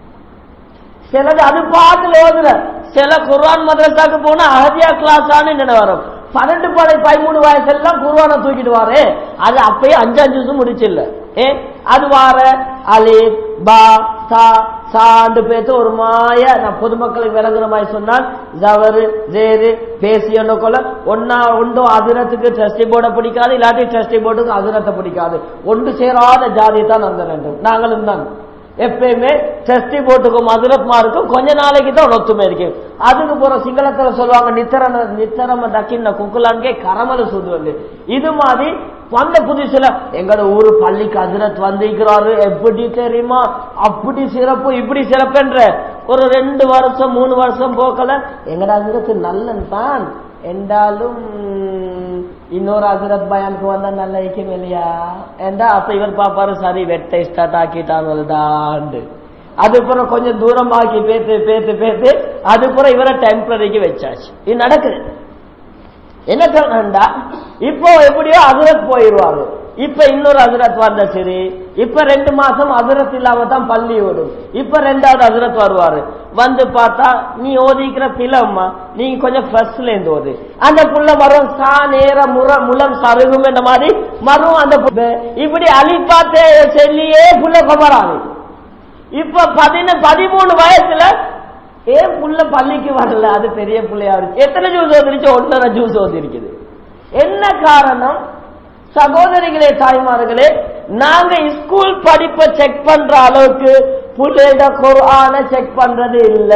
சிலது அது பார்த்து ஓதுற சில குர்வான் மதரசாக்கு போனா அகதியா கிளாஸ் ஆனு வரும் பன்னெண்டு படை பதிமூணு வயசு எல்லாம் குர்வான தூக்கிட்டு வாரு அது அப்பயே அஞ்சு அஞ்சு வருஷம் முடிச்சில்ல ஏ அது வார அலி பா சா சாண்டு பேத்து ஒரு மாய நான் பொதுமக்களுக்கு விளங்குற மாதிரி சொன்னால் ஜவரு ஜேரு பேசி கொள்ள ஒன்னா ஒன்றோ அதிரத்துக்கு ட்ரஸ்டி போர்டை பிடிக்காது இல்லாட்டி ட்ரஸ்டி போர்டுக்கு அதிரத்தை பிடிக்காது ஒன்று சேராத ஜாதி தான் அந்த ரெண்டும் நாங்களும் தான் எப்பயுமே டெஸ்டி போட்டுக்கும் மதுரத்மாருக்கும் கொஞ்ச நாளைக்கு தான் ஒத்துமை இருக்கு அதுக்கு போற சிங்களத்துல சொல்லுவாங்க நித்தரன நித்தரம தக்கின்ன குக்குலான்கே கரமல சுதுவல்லு இது மாதிரி வந்த புதுசுல எங்களோட ஊரு பள்ளிக்கு அதிரத் வந்திருக்கிறாரு எப்படி தெரியுமா அப்படி சிறப்பு இப்படி சிறப்புன்ற ஒரு ரெண்டு வருஷம் மூணு வருஷம் போக்கல எங்கட அதிரத்து நல்லன் தான் என்றாலும் இன்னொரு அசரத் பயானுக்கு வந்தா நல்ல ஐக்கியம் இல்லையா என்றா அப்ப இவர் பாப்பாரு சரி வெட்டை ஸ்டார்ட் ஆக்கிட்டாங்க அதுக்கப்புறம் கொஞ்சம் தூரமாக்கி பேத்து பேத்து பேத்து அதுக்கப்புறம் இவரை டெம்பரரிக்கு வச்சாச்சு இது நடக்குது என்ன காரணம்டா இப்போ எப்படியோ அதிரத் போயிடுவாரு இப்ப இன்னொரு அதிரத் வந்த சரி இப்ப ரெண்டு மாசம் அதிரத் இல்லாம தான் பள்ளி ஓடும் இப்ப ரெண்டாவது அதிரத் வருவாரு வந்து பார்த்தா நீ ஓதிக்கிற பிளம்மா நீங்க கொஞ்சம் ஃபர்ஸ்ட்ல இருந்து ஓது அந்த புள்ள மரம் சா நேர முற முலம் சருகும் இந்த மாதிரி மரம் அந்த இப்படி அழிப்பாத்தே செல்லியே புள்ள குமராது இப்ப பதின பதிமூணு வயசுல ஏன் புள்ள பள்ளிக்கு வரல அது பெரிய பிள்ளையா இருக்கு எத்தனை ஜூஸ் ஓதிருச்சு ஒன்னரை ஜூஸ் ஓதிருக்குது என்ன காரணம் சகோதரிகளே தாய்மார்களே நாங்க ஸ்கூல் படிப்பை செக் பண்ற அளவுக்கு புள்ளைட குரான செக் பண்றது இல்ல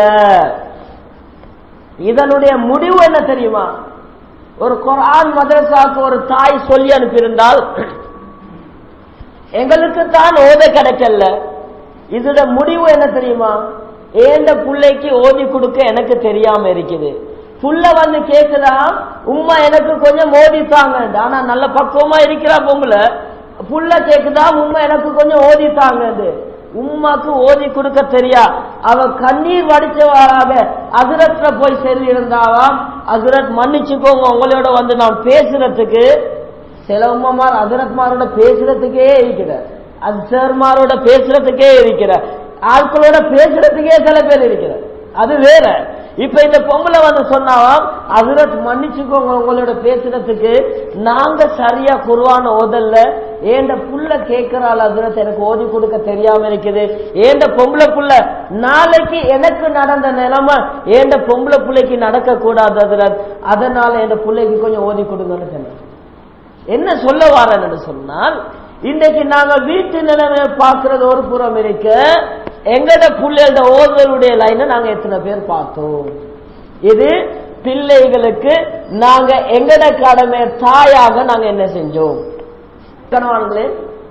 இதனுடைய முடிவு என்ன தெரியுமா ஒரு குரான் மதரசாக்கு ஒரு தாய் சொல்லி அனுப்பியிருந்தால் எங்களுக்கு தான் ஓத கிடைக்கல இதோட முடிவு என்ன தெரியுமா ஏந்த பிள்ளைக்கு ஓதி கொடுக்க எனக்கு தெரியாம இருக்குது புள்ள வந்து கேக்குதா உம்மா எனக்கு கொஞ்சம் ஓதித்தாங்க ஆனா நல்ல பக்குவமா இருக்கிறா பொம்பளை புள்ள கேக்குதா உம்மா எனக்கு கொஞ்சம் ஓதித்தாங்க உம்மாக்கு ஓதி கொடுக்க தெரியா அவ கண்ணீர் வடிச்சவாறாக அசுரத்ல போய் சொல்லி இருந்தாவாம் அசுரத் மன்னிச்சுக்கோங்க உங்களோட வந்து நான் பேசுறதுக்கு சில உம்மமார் அசுரத்மாரோட பேசுறதுக்கே இருக்கிற அசர்மாரோட பேசுறதுக்கே இருக்கிற ஆட்களோட பேசுறதுக்கே சில பேர் இருக்கிற அது வேற இப்ப இந்த பொம்பளை வந்து சொன்னாவாம் அதிரத் மன்னிச்சுக்கோங்க உங்களோட பேசுறதுக்கு நாங்க சரியா குருவான ஓதல்ல ஏண்ட புள்ள கேட்கிறாள் அதிரத் எனக்கு ஓதி கொடுக்க தெரியாம இருக்குது ஏண்ட பொம்பளை புள்ள நாளைக்கு எனக்கு நடந்த நிலைமை ஏண்ட பொம்பளை பிள்ளைக்கு நடக்க கூடாது அதிரத் அதனால என் பிள்ளைக்கு கொஞ்சம் ஓதி கொடுங்கன்னு சொன்னேன் என்ன சொல்ல வாரேன் என்று சொன்னால் இன்றைக்கு நாங்க வீட்டு நிலைமையை பார்க்கறது ஒரு புறம் இருக்க எங்கட பிள்ளைகளோட ஓதலுடைய லைனை நாங்க எத்தனை பேர் பார்த்தோம் இது பிள்ளைகளுக்கு நாங்க எங்கட கடமை தாயாக நாங்க என்ன செஞ்சோம் கணவான்களே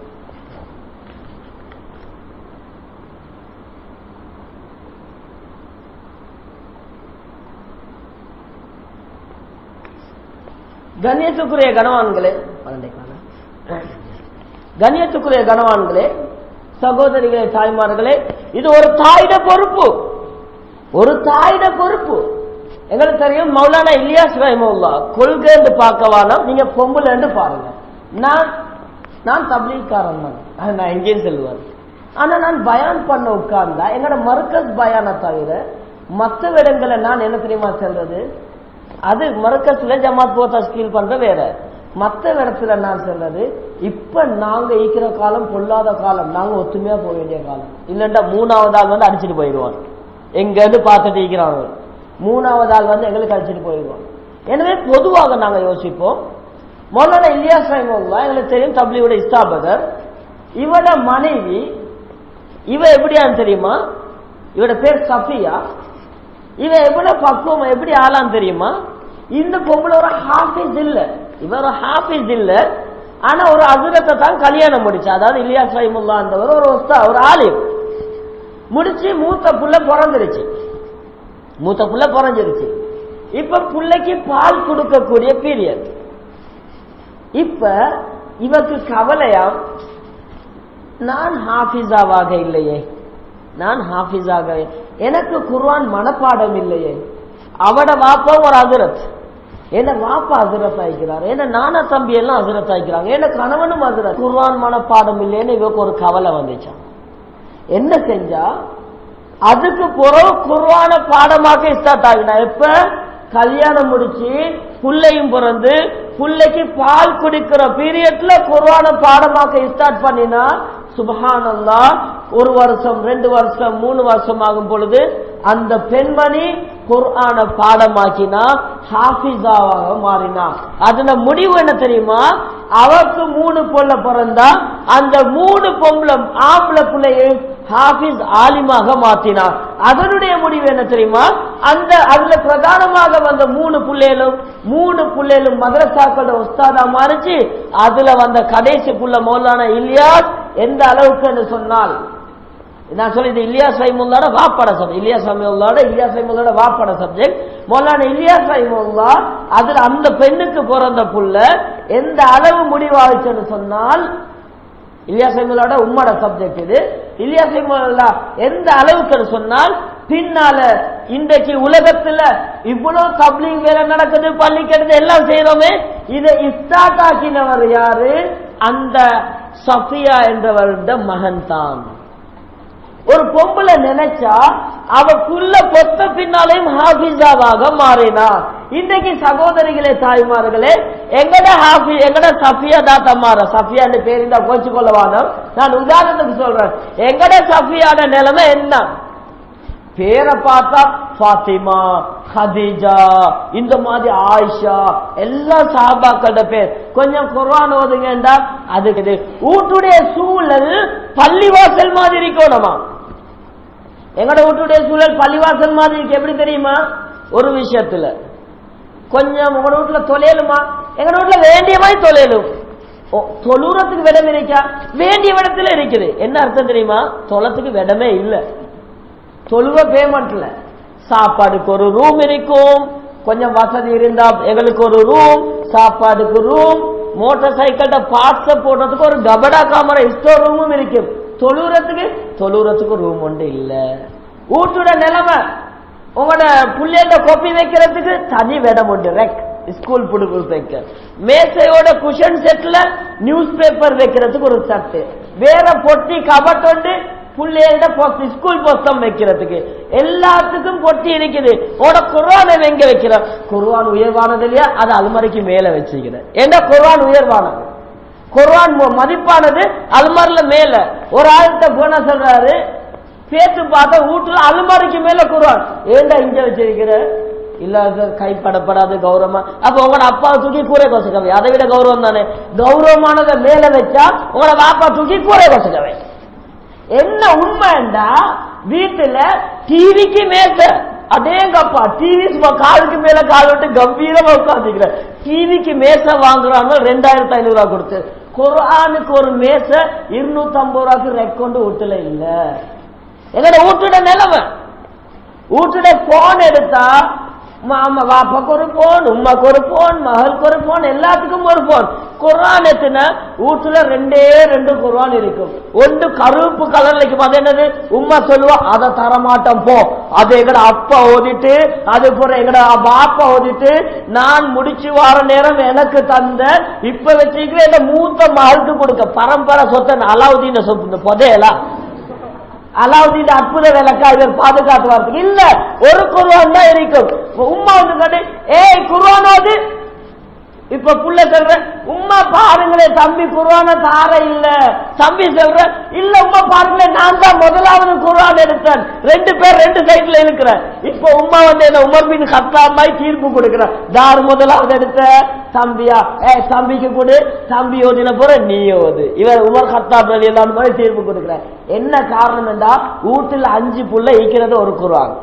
கண்ணியத்துக்குரிய கணவான்களே பன்னெண்டே காலம். கண்ணியத்துக்குரிய கணவான்களே சகோதரிகளே தாய்மார்களே இது ஒரு தாயிட பொறுப்பு ஒரு தாயிட பொறுப்பு எங்களுக்கு தெரியும் மௌலானா இலியாஸ் ரஹிமுல்லா கொள்கைன்னு பார்க்க வேணாம் நீங்க பொம்புலன்னு பாருங்க நான் நான் தப்லீக்காரன் தான் அது நான் எங்கேயும் செல்வேன் ஆனா நான் பயான் பண்ண உட்கார்ந்தா எங்களோட மர்க்கஸ் பயானை தவிர மற்ற இடங்களை நான் என்ன தெரியுமா செல்றது அது மரக்கஸ்ல ஜமாத் போத்தா ஸ்கீல் பண்ற வேற மற்ற இடத்துல நான் சொல்றது இப்ப நாங்க ஈக்கிற காலம் பொல்லாத காலம் நாங்க ஒத்துமையா போக வேண்டிய காலம் இல்லண்டா மூணாவது ஆள் வந்து அடிச்சுட்டு போயிடுவான் எங்க இருந்து பார்த்துட்டு ஈக்கிறாங்க மூணாவது ஆள் வந்து எங்களுக்கு அடிச்சுட்டு போயிடுவான் எனவே பொதுவாக நாங்க யோசிப்போம் மௌலானா இலியாஸ் ரஹிமுல்லா எங்களுக்கு தெரியும் தப்லியோட இஸ்தாபகர் இவட மனைவி இவ எப்படியான்னு தெரியுமா இவட பேர் சஃபியா இவ எவ்வளவு பக்குவம் எப்படி ஆளான்னு தெரியுமா இந்த பொம்பளை ஒரு ஹாஃபிஸ் இல்ல இவ ஒரு ஹாஃபிஸ் இல்ல ஆனா ஒரு அசுரத்தை தான் கல்யாணம் முடிச்சு அதாவது இலியாஸ் ரஹிமுல்லான்றவர் ஒரு ஒஸ்தா ஒரு ஆலிம் முடிச்சு மூத்த புள்ள பிறந்துருச்சு மூத்த புள்ள பிறந்துருச்சு இப்ப புள்ளைக்கு பால் கொடுக்கக்கூடிய பீரியட் இப்ப இவக்கு கவலையாம் நான் ஹாஃபிஸாவாக இல்லையே நான் ஹாஃபிஸாக எனக்கு குர்ஆன் மனப்பாடம் இல்லையே அவட வாப்பா ஒரு அசுரத் என்ன வாப்பா அசுரத் ஆயிக்கிறார் என்ன நானா தம்பி எல்லாம் அசுரத் ஆயிக்கிறாங்க என்ன கணவனும் அசுரத் குர்ஆன் மனப்பாடம் இல்லைன்னு இவக்கு ஒரு கவலை வந்துச்சான் என்ன செஞ்சா அதுக்கு பிறகு குர்ஆன பாடமாக்க ஸ்டார்ட் ஆகினா எப்ப கல்யாணம் முடிச்சு புள்ளையும் பிறந்து புள்ளைக்கு பால் குடிக்கிற பீரியட்ல குர்ஆன பாடமாக்க ஸ்டார்ட் பண்ணினா சுபஹானல்லா ஒரு வருஷம் ரெண்டு வருஷம் மூணு வருஷம் ஆகும் பொழுது அந்த பெண்மணி குர்ஆன பாடமாக்கினா ஹாஃபிஸாவாக மாறினா அதுல முடிவு என்ன தெரியுமா அவருக்கு மூணு பொண்ண பிறந்தா அந்த மூணு பொம்பளை ஆம்பளை பிள்ளையும் ஹாஃபிஸ் ஆலிமாக மாத்தினார் அதனுடைய முடிவு என்ன தெரியுமா அந்த அதுல பிரதானமாக வந்த மூணு புள்ளைகளும் மூணு புள்ளைகளும் மதரசாக்களோட உஸ்தாதா மாறிச்சு அதுல வந்த கடைசி புள்ள மௌலானா இலியாஸ் எந்த அளவுக்கு சொன்னால் நான் சொல்லி இது இல்லியா சைமுல்லாட வாப்பட சப்ஜெக்ட் இல்லியா சைமுல்லாட இல்லியா சைமுல்லாட வாப்பட சப்ஜெக்ட் மௌலான இல்லியா சைமுல்லா அதுல அந்த பெண்ணுக்கு பிறந்த புள்ள எந்த அளவு முடிவாச்சுன்னு சொன்னால் இல்லியா சைமுல்லாட உம்மோட சப்ஜெக்ட் இது இல்லியா சைமுல்லா எந்த அளவுக்கு சொன்னால் பின்னால இன்றைக்கு உலகத்துல இவ்வளவு தப்லீங் வேலை நடக்குது பள்ளி கெடுது எல்லாம் செய்யறோமே இதை இஸ்டார்ட் ஆக்கினவர் யாரு அந்த சஃபியா என்றவருட மகன் தான் ஒரு பொம்பளை நினைச்சா அவ புள்ள பொத்த பின்னாலேயும் ஹாஃபிஸாவாக மாறினா இன்றைக்கு சகோதரிகளே தாய்மார்களே எங்கட ஹாஃபி எங்கட சஃபியா தான் தம்மார சஃபியான்னு பேர் இருந்தா கோச்சு கொள்ளவானோ நான் உதாரணத்துக்கு சொல்றேன் எங்கட சஃபியான நிலைமை என்ன பேரை பார்த்தா ஃபாத்திமா ஹதீஜா இந்த மாதிரி ஆயிஷா எல்லா சாபாக்களோட பேர் கொஞ்சம் குர்ஆன் ஓதுங்கண்டா அதுக்கு இது வீட்டுடைய சூழல் பள்ளிவாசல் மாதிரி இருக்கணுமா எங்கட வீட்டுடைய சூழல் பள்ளிவாசல் மாதிரி இருக்கு எப்படி தெரியுமா ஒரு விஷயத்துல கொஞ்சம் உங்களோட வீட்டுல தொலையலுமா எங்கட வீட்டுல வேண்டிய மாதிரி தொலையலும் ஓ, தொழுறதுக்கு விடம் இருக்கா வேண்டிய இடத்துல இருக்குது என்ன அர்த்தம் தெரியுமா தொலைத்துக்கு விடமே இல்லை தொழுவ பேமெண்ட்ல சாப்பாடுக்கு ஒரு ரூம் இருக்கும் கொஞ்சம் வசதி இருந்தா எங்களுக்கு ஒரு ரூம் சாப்பாடுக்கு ரூம் மோட்டார் சைக்கிள்ட பார்ட்ஸ் போடுறதுக்கு ஒரு கபடா காமரா ஸ்டோர் ரூமும் இருக்கும் தொழுறதுக்கு தொழுறதுக்கு ரூம் ஒன்று இல்ல வீட்டோட நிலைமை உங்களோட புள்ளையோட கொப்பி வைக்கிறதுக்கு தனி விடம் உண்டு ரெக் ஸ்கூல் புடுக்கு வைக்க மேசையோட குஷன் செட்ல நியூஸ் பேப்பர் வைக்கிறதுக்கு ஒரு தட்டு வேற பொட்டி கபட் உண்டு புள்ளையோட போஸ்ட் ஸ்கூல் புஸ்தம் வைக்கிறதுக்கு எல்லாத்துக்கும் பொட்டி இருக்குது உட குர்ஆனை எங்க வைக்கிற குர்ஆன் உயர்வானது இல்லையா அது அல்மறைக்கு மேல வச்சுக்கிறேன் ஏன்னா குர்ஆன் உயர்வானது குர்ஆன் ம- மதிப்பானது அல்மாரில மேல ஒரு ஆள்கிட்ட போன சொல்றாரு பேத்து பார்த்தா வீட்டுல அல்மாரிக்கு மேல குர்ஆன் ஏண்டா இங்க வச்சிருக்கிற இல்ல சார் கைப்படப்படாது கௌரவமா அப்ப உங்களோட அப்பா தூக்கி கூரை கொசுக்கவை அதை விட கௌரவம் தானே கௌரவமானதை மேல வச்சா உங்களோட பாப்பா தூக்கி கூரை கொசுக்கவை என்ன உண்மைண்டா வீட்டுல டிவிக்கு மேச அடேங்கப்பா டிவி சும்மா காலுக்கு மேல கால் விட்டு கம்பீரமா உட்காந்துக்கிற டிவிக்கு மேச வாங்குறாங்க ரெண்டாயிரத்தி ஐநூறு ரூபா கொடுத்து குரானுக்கு ஒரு மேச இருநூத்தி ஐம்பது ரூபாய்க்கு ரெக்கொண்டு வீட்டுல இல்ல எங்கட வீட்டுட நிலைமை வீட்டுட போன் எடுத்தா மாமா பாப்பாக்கு ஒரு போன் உமாக்கு ஒரு போன் மகளுக்கு ஒரு போன் எல்லாத்துக்கும் ஒரு போன் குரான் எத்தனை வீட்டுல ரெண்டே ரெண்டு குரான் இருக்கும் ஒன்று கருப்பு கலர்ல இருக்கும் அது என்னது உம்மா சொல்லுவா அதை தரமாட்டோம் போ அது எங்கட அப்பா ஓதிட்டு அது போற எங்கட பாப்பா ஓதிட்டு நான் முடிச்சு வார நேரம் எனக்கு தந்த இப்ப வச்சுக்கிற இந்த மூத்த மகளுக்கு கொடுக்க பரம்பரை சொத்தை அலாவுதீன சொத்து புதையலாம் அலாவுதீன் அற்புத விளக்கா இவர் பாதுகாத்துவார்த்துக்கு இல்ல ஒரு குருவான் தான் இருக்கும் உம்மா வந்து கேட்டு ஏய் குருவானோது இப்ப புள்ள சொல்ற உம்மா பாருங்களே தம்பி குருவான தார இல்ல தம்பி சொல்ற இல்ல உம்மா பாருங்களே நான் தான் முதலாவது குருவான் எடுத்தேன் ரெண்டு பேர் ரெண்டு சைட்ல இருக்கிறேன் இப்ப உம்மா வந்து என்ன உமர் பின் கத்தாமாய் தீர்ப்பு கொடுக்கிற தார் முதலாவது எடுத்த தம்பியா ஏ தம்பிக்கு கொடு தம்பி ஓதின போற நீ ஓது இவர் உமர் கத்தாப் ரலி எல்லாம் மாதிரி தீர்ப்பு கொடுக்கிற என்ன காரணம் என்றா வீட்டுல அஞ்சு புள்ள ஈக்கிறது ஒரு குருவான்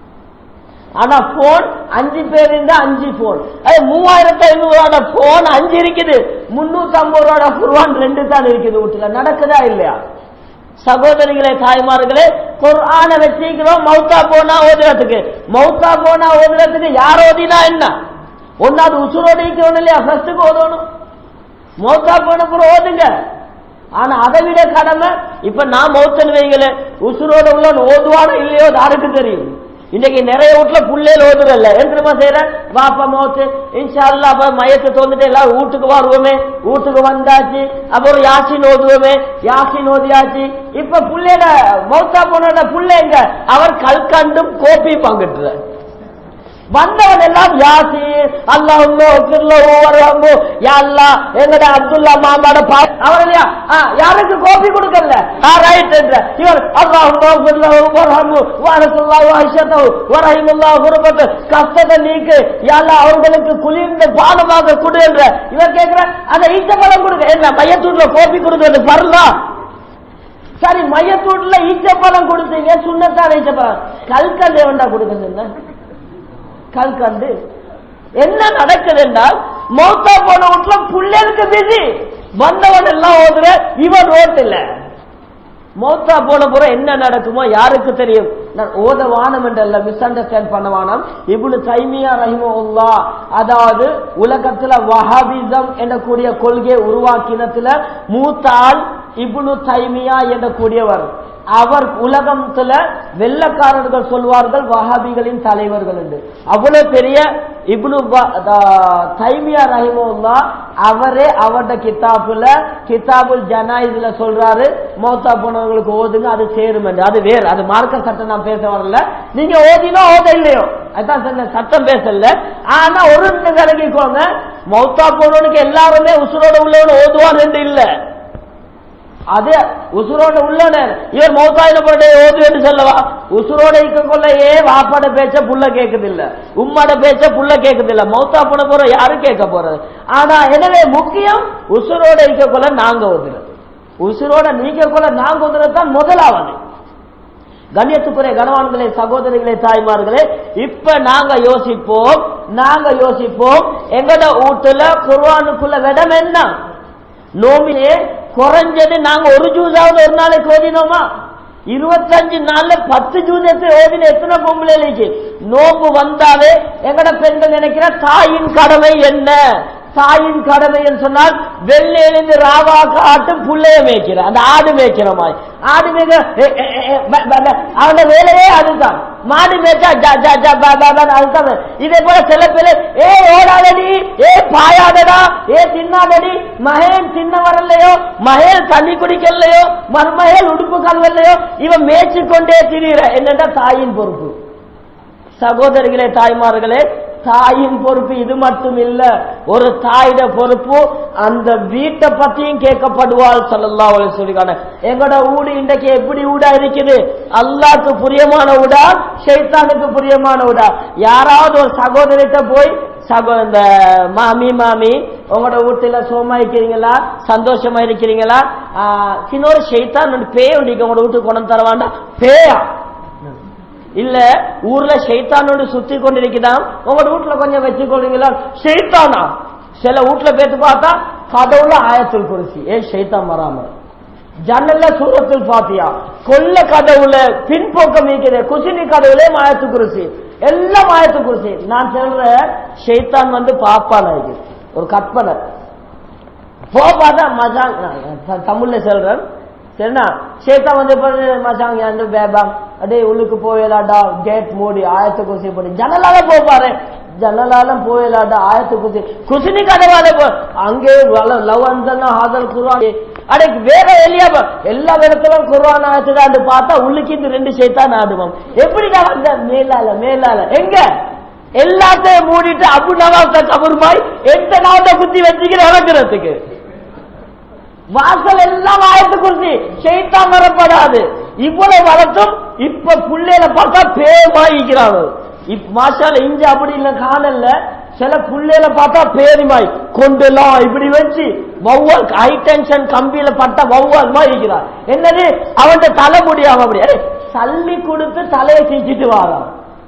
ஆனா போன் அஞ்சு பேர் இருந்தா அஞ்சு போன் மூவாயிரத்தி ஐநூறு ரூபாட போன் அஞ்சு இருக்குது முன்னூத்தி ஐம்பது ரூபாட குருவான் ரெண்டு தான் இருக்குது வீட்டுல நடக்குதா இல்லையா சகோதரிகளே தாய்மார்களே குர்ஆன வச்சிக்கிறோம் மௌத்தா போனா ஓதுறதுக்கு மௌத்தா போனா ஓதுறதுக்கு யார் ஓதினா என்ன ஒன்னாவது உசுரோடு இருக்கிறோம் இல்லையா ஃபர்ஸ்டுக்கு ஓதணும் மௌத்தா போன பிறகு ஓதுங்க ஆனா அதை விட கடமை இப்ப நான் மௌத்தன் வைங்களே உசுரோட உள்ள ஓதுவானோ இல்லையோ யாருக்கு தெரியும் இன்னைக்கு நிறைய வீட்டுல புள்ளையில ஓதுறல்ல எந்திரமா செய்யற வாப்பா மோத்து இன்ஷா அல்லா அப்ப மயத்தை தோந்துட்டு எல்லாரும் வீட்டுக்கு வருவோமே வீட்டுக்கு வந்தாச்சு அப்புறம் யாசின் ஓதுவோமே யாசின் ஓதியாச்சு இப்ப புள்ளையில மௌத்தா போன புள்ளைங்க அவர் கல்கண்டும் கோப்பி பங்கிட்டுற வந்தவன் எல்லாம் யாசி அல்லாஹ் எங்கட அப்துல்லா மாமாட பா அவர் இல்லையா ஆ, யாருக்கு கோப்பி கொடுக்கல ரைட் என்ற இவர் அல்லாஹ் கஷ்டத்தை நீக்கு யாழ்லா அவர்களுக்கு குளிர்ந்த பானமாக கொடு என்ற இவர் கேட்கிற அந்த ஈச்சப்பழம் கொடுக்க என்ன மையத்தூட்ல கோப்பி கொடுக்கிறது பரலா சரி மையத்தூட்ல ஈச்சப்பழம் கொடுத்தீங்க சுண்ணத்தான் ஈச்சப்பழம் கல்கண்டு வேண்டா கொடுக்க சொன்ன கல்கண்டு என்ன நடக்குது என்றால் மௌத்தா போன வீட்டுல புள்ளைகளுக்கு பிஸி வந்தவன் எல்லாம் ஓதுற இவன் ஓட்டு மௌத்தா போன புற என்ன நடக்குமோ யாருக்கு தெரியும் நான் ஓத வானம் என்றல்ல மிஸ் அண்டர்ஸ்டாண்ட் பண்ண வானம் இப்னு தைமியா ரஹிமவுல்லா அதாவது உலகத்துல வஹாபிசம் என்ற கொள்கையை உருவாக்கினத்துல மூத்த ஆள் இப்னு தைமியா என்ற கூடியவர் அவர் உலகத்துல வெள்ளக்காரர்கள் சொல்வார்கள் வஹாபிகளின் தலைவர்கள் என்று அவ்வளவு பெரிய இப்னு ப- த- தைமியா ரஹிமுல்லா அவரே அவருடைய கிதாபுல கிதாபுல் ஜனாயிதுல சொல்றாரு மௌத்தா போனவங்களுக்கு ஓதுங்க அது சேரும் என்று அது வேறு அது மார்க்க சட்டம் நான் பேச வரல நீங்க ஓதினோ ஓத இல்லையோ அதான் சொன்ன சட்டம் பேசல ஆனா ஒரு விலகிக்கோங்க மௌத்தா போனவனுக்கு எல்லாருமே உசுரோட உள்ளவனு ஓதுவான் என்று இல்லை அது உசுரோட உள்ளனர் இவர் மௌத்தாயின போட்டு ஓது என்று சொல்லவா உசுரோட இருக்க கொள்ள ஏ வாப்பாட பேச்ச புள்ள கேக்குதில்ல உம்மாட பேச்ச புள்ள கேக்குதில்ல மௌத்தா போன போற யாரும் கேட்க போறது ஆனா எனவே முக்கியம் உசுரோட இருக்க கொள்ள நாங்க ஓதுறது உசுரோட நீக்க கொள்ள நாங்க ஓதுறது தான் முதலாவது கண்ணியத்துக்குரிய கனவான்களே சகோதரிகளே தாய்மார்களே இப்ப நாங்க யோசிப்போம் நாங்க யோசிப்போம் எங்கட வீட்டுல குர்ஆனுக்குள்ள விடம் என்ன நோம்பிலே குறைஞ்சது நாங்க ஒரு ஜூஸாவது ஒரு நாளைக்கு ஓதினோமா இருபத்தஞ்சு நாள்ல பத்து ஜூதத்தை ஓதின எத்தனை பொம்பளை இருக்கு நோம்பு வந்தாலே எங்கட பெண்கள் நினைக்கிற தாயின் கடமை என்ன தாயின் கடமை என்று சொன்னால் வெள்ளையிலிருந்து ராவா காட்டும் புள்ளைய மேய்க்கிற அந்த ஆடு மேய்க்கிற மாதிரி ஆடு மேய்க்க எ, எ, எ, ப, ப, ப. அவன வேலையே அதுதான் மாடு மேய்ச்சா ஜ, ஜ, ஜ, ப, ப, ப, அதுதான் இதே போல சில பேர் ஏ ஓடாதடி ஏ பாயாதடா ஏ தின்னாதடி மகேன் தின்ன வரலையோ மகேல் தண்ணி குடிக்கலையோ மருமகேல் உடுப்பு கல்வல்லையோ இவன் மேய்ச்சி கொண்டே திரிகிற என்னடா தாயின் பொறுப்பு சகோதரிகளே தாய்மார்களே தாயின் பொறுப்பு இது மட்டும் இல்ல ஒரு தாயிட பொறுப்பு அந்த வீட்டை பத்தியும் கேட்கப்படுவாள் சொல்லலாம் சொல்லிக்கான எங்கட ஊடு இன்றைக்கு எப்படி ஊடா இருக்குது அல்லாக்கு புரியமான ஊடா ஷைத்தானுக்கு புரியமான ஊடா யாராவது ஒரு சகோதரிட்ட போய் சகோ இந்த மாமி மாமி உங்களோட வீட்டுல சோமா இருக்கிறீங்களா சந்தோஷமா இருக்கிறீங்களா சின்னொரு ஷைத்தான் ஒன்று பேய் ஒன்றிக்கு உங்களோட வீட்டுக்கு கொண்டு தரவாண்டா பேயா இல்ல ஊர்ல ஷைத்தானோடு சுத்தி கொண்டிருக்குதான் உங்களோட வீட்டுல கொஞ்சம் வச்சுக்கொள்றீங்களா ஷைத்தானா சில வீட்டுல பேத்து பார்த்தா கதவுல ஆயத்தில் குறிச்சி ஏன் ஷைத்தான் வராம ஜன்னல்ல சூரத்தில் பாத்தியா கொல்ல கதவுல பின்போக்கம் இருக்கிற குசினி கதவுல மாயத்து குறிச்சி எல்லாம் மாயத்து குறிச்சி நான் சொல்ற ஷைத்தான் வந்து பாப்பான ஒரு கற்பனை போ பார்த்தா மசாங் நான் தமிழ்ல சொல்றேன் சரிண்ணா சேத்தா வந்து மசாங்க வந்து பேபாங் அடே உள்ளுக்கு போயலாடா கேட் மூடி ஆயத்த குசி போடி ஜன்னலால போப்பாரு ஜன்னலால போயலாடா ஆயத்த குசி குசினி கதவால போ அங்கே லவ் அந்தனா ஹாதல் குர்ஆன் அடே வேற எலியா எல்லா இடத்துல குர்ஆன் ஆயத்துடான்னு பார்த்தா உள்ளுக்கு இந்த ரெண்டு சேத்தான் ஆடுவோம் எப்படிடா வந்த மேலால மேலால எங்க எல்லாத்தையும் மூடிட்டு அபு நவாச கபூர் எந்த நாட்டை குத்தி வச்சுக்கிற இறக்குறதுக்கு வாசல் எல்லாம் ஆயத்து குறிச்சி ஷெய்தான் வரப்படாது இவ்வளவு வளர்த்தும் இப்ப புள்ளையில பார்த்தா பேமாயிக்கிறாங்க மாஷால இஞ்சி அப்படி இல்ல காணல சில புள்ளையில பார்த்தா பேரிமாய் கொண்டுலாம் இப்படி வச்சு வௌவால் ஹை டென்ஷன் கம்பியில பட்ட வௌவால் மாதிரி இருக்கிறார் என்னது அவன் தலை முடியாம அப்படி அடே சல்லி கொடுத்து தலையை சீச்சிட்டு வாரான்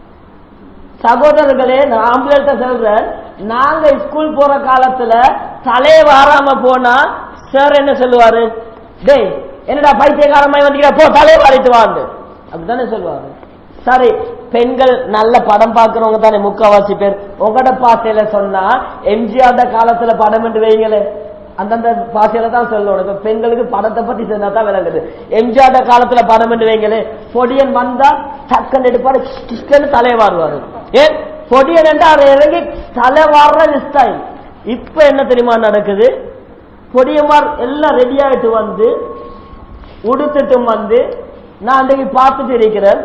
சகோதரர்களே நான் ஆம்புலன்ட்ட சொல்றேன் நாங்க ஸ்கூல் போற காலத்துல தலையை வாராம போனா சார் என்ன சொல்லுவாரு டேய் என்னடா பைத்தியகாரமாய் வந்துக்கிற போ தலையை வாரிட்டு வாண்டு அப்படித்தானே சொல்லுவாரு சரி பெண்கள் நல்ல படம் பார்க்கிறவங்க தானே முக்காவாசி பேர் உங்களோட பாசையில சொன்னா எம்ஜிஆர் காலத்துல படம் என்று வைங்களே அந்தந்த பாசையில தான் சொல்லணும் இப்ப பெண்களுக்கு படத்தை பத்தி சொன்னா தான் விளங்குது எம்ஜிஆர் காலத்துல படம் என்று வைங்களே பொடியன் வந்தா டக்குன்னு எடுப்பாரு கிஷ்டன்னு தலையை வாருவாரு ஏன் பொடியன் என்று அவர் இறங்கி தலை வாடுற ஸ்டைல் இப்ப என்ன தெரியுமா நடக்குது பொடியமார் எல்லாம் ரெடி ஆயிட்டு வந்து உடுத்துட்டும் வந்து நான் அன்றைக்கு பார்த்துட்டு இருக்கிறேன்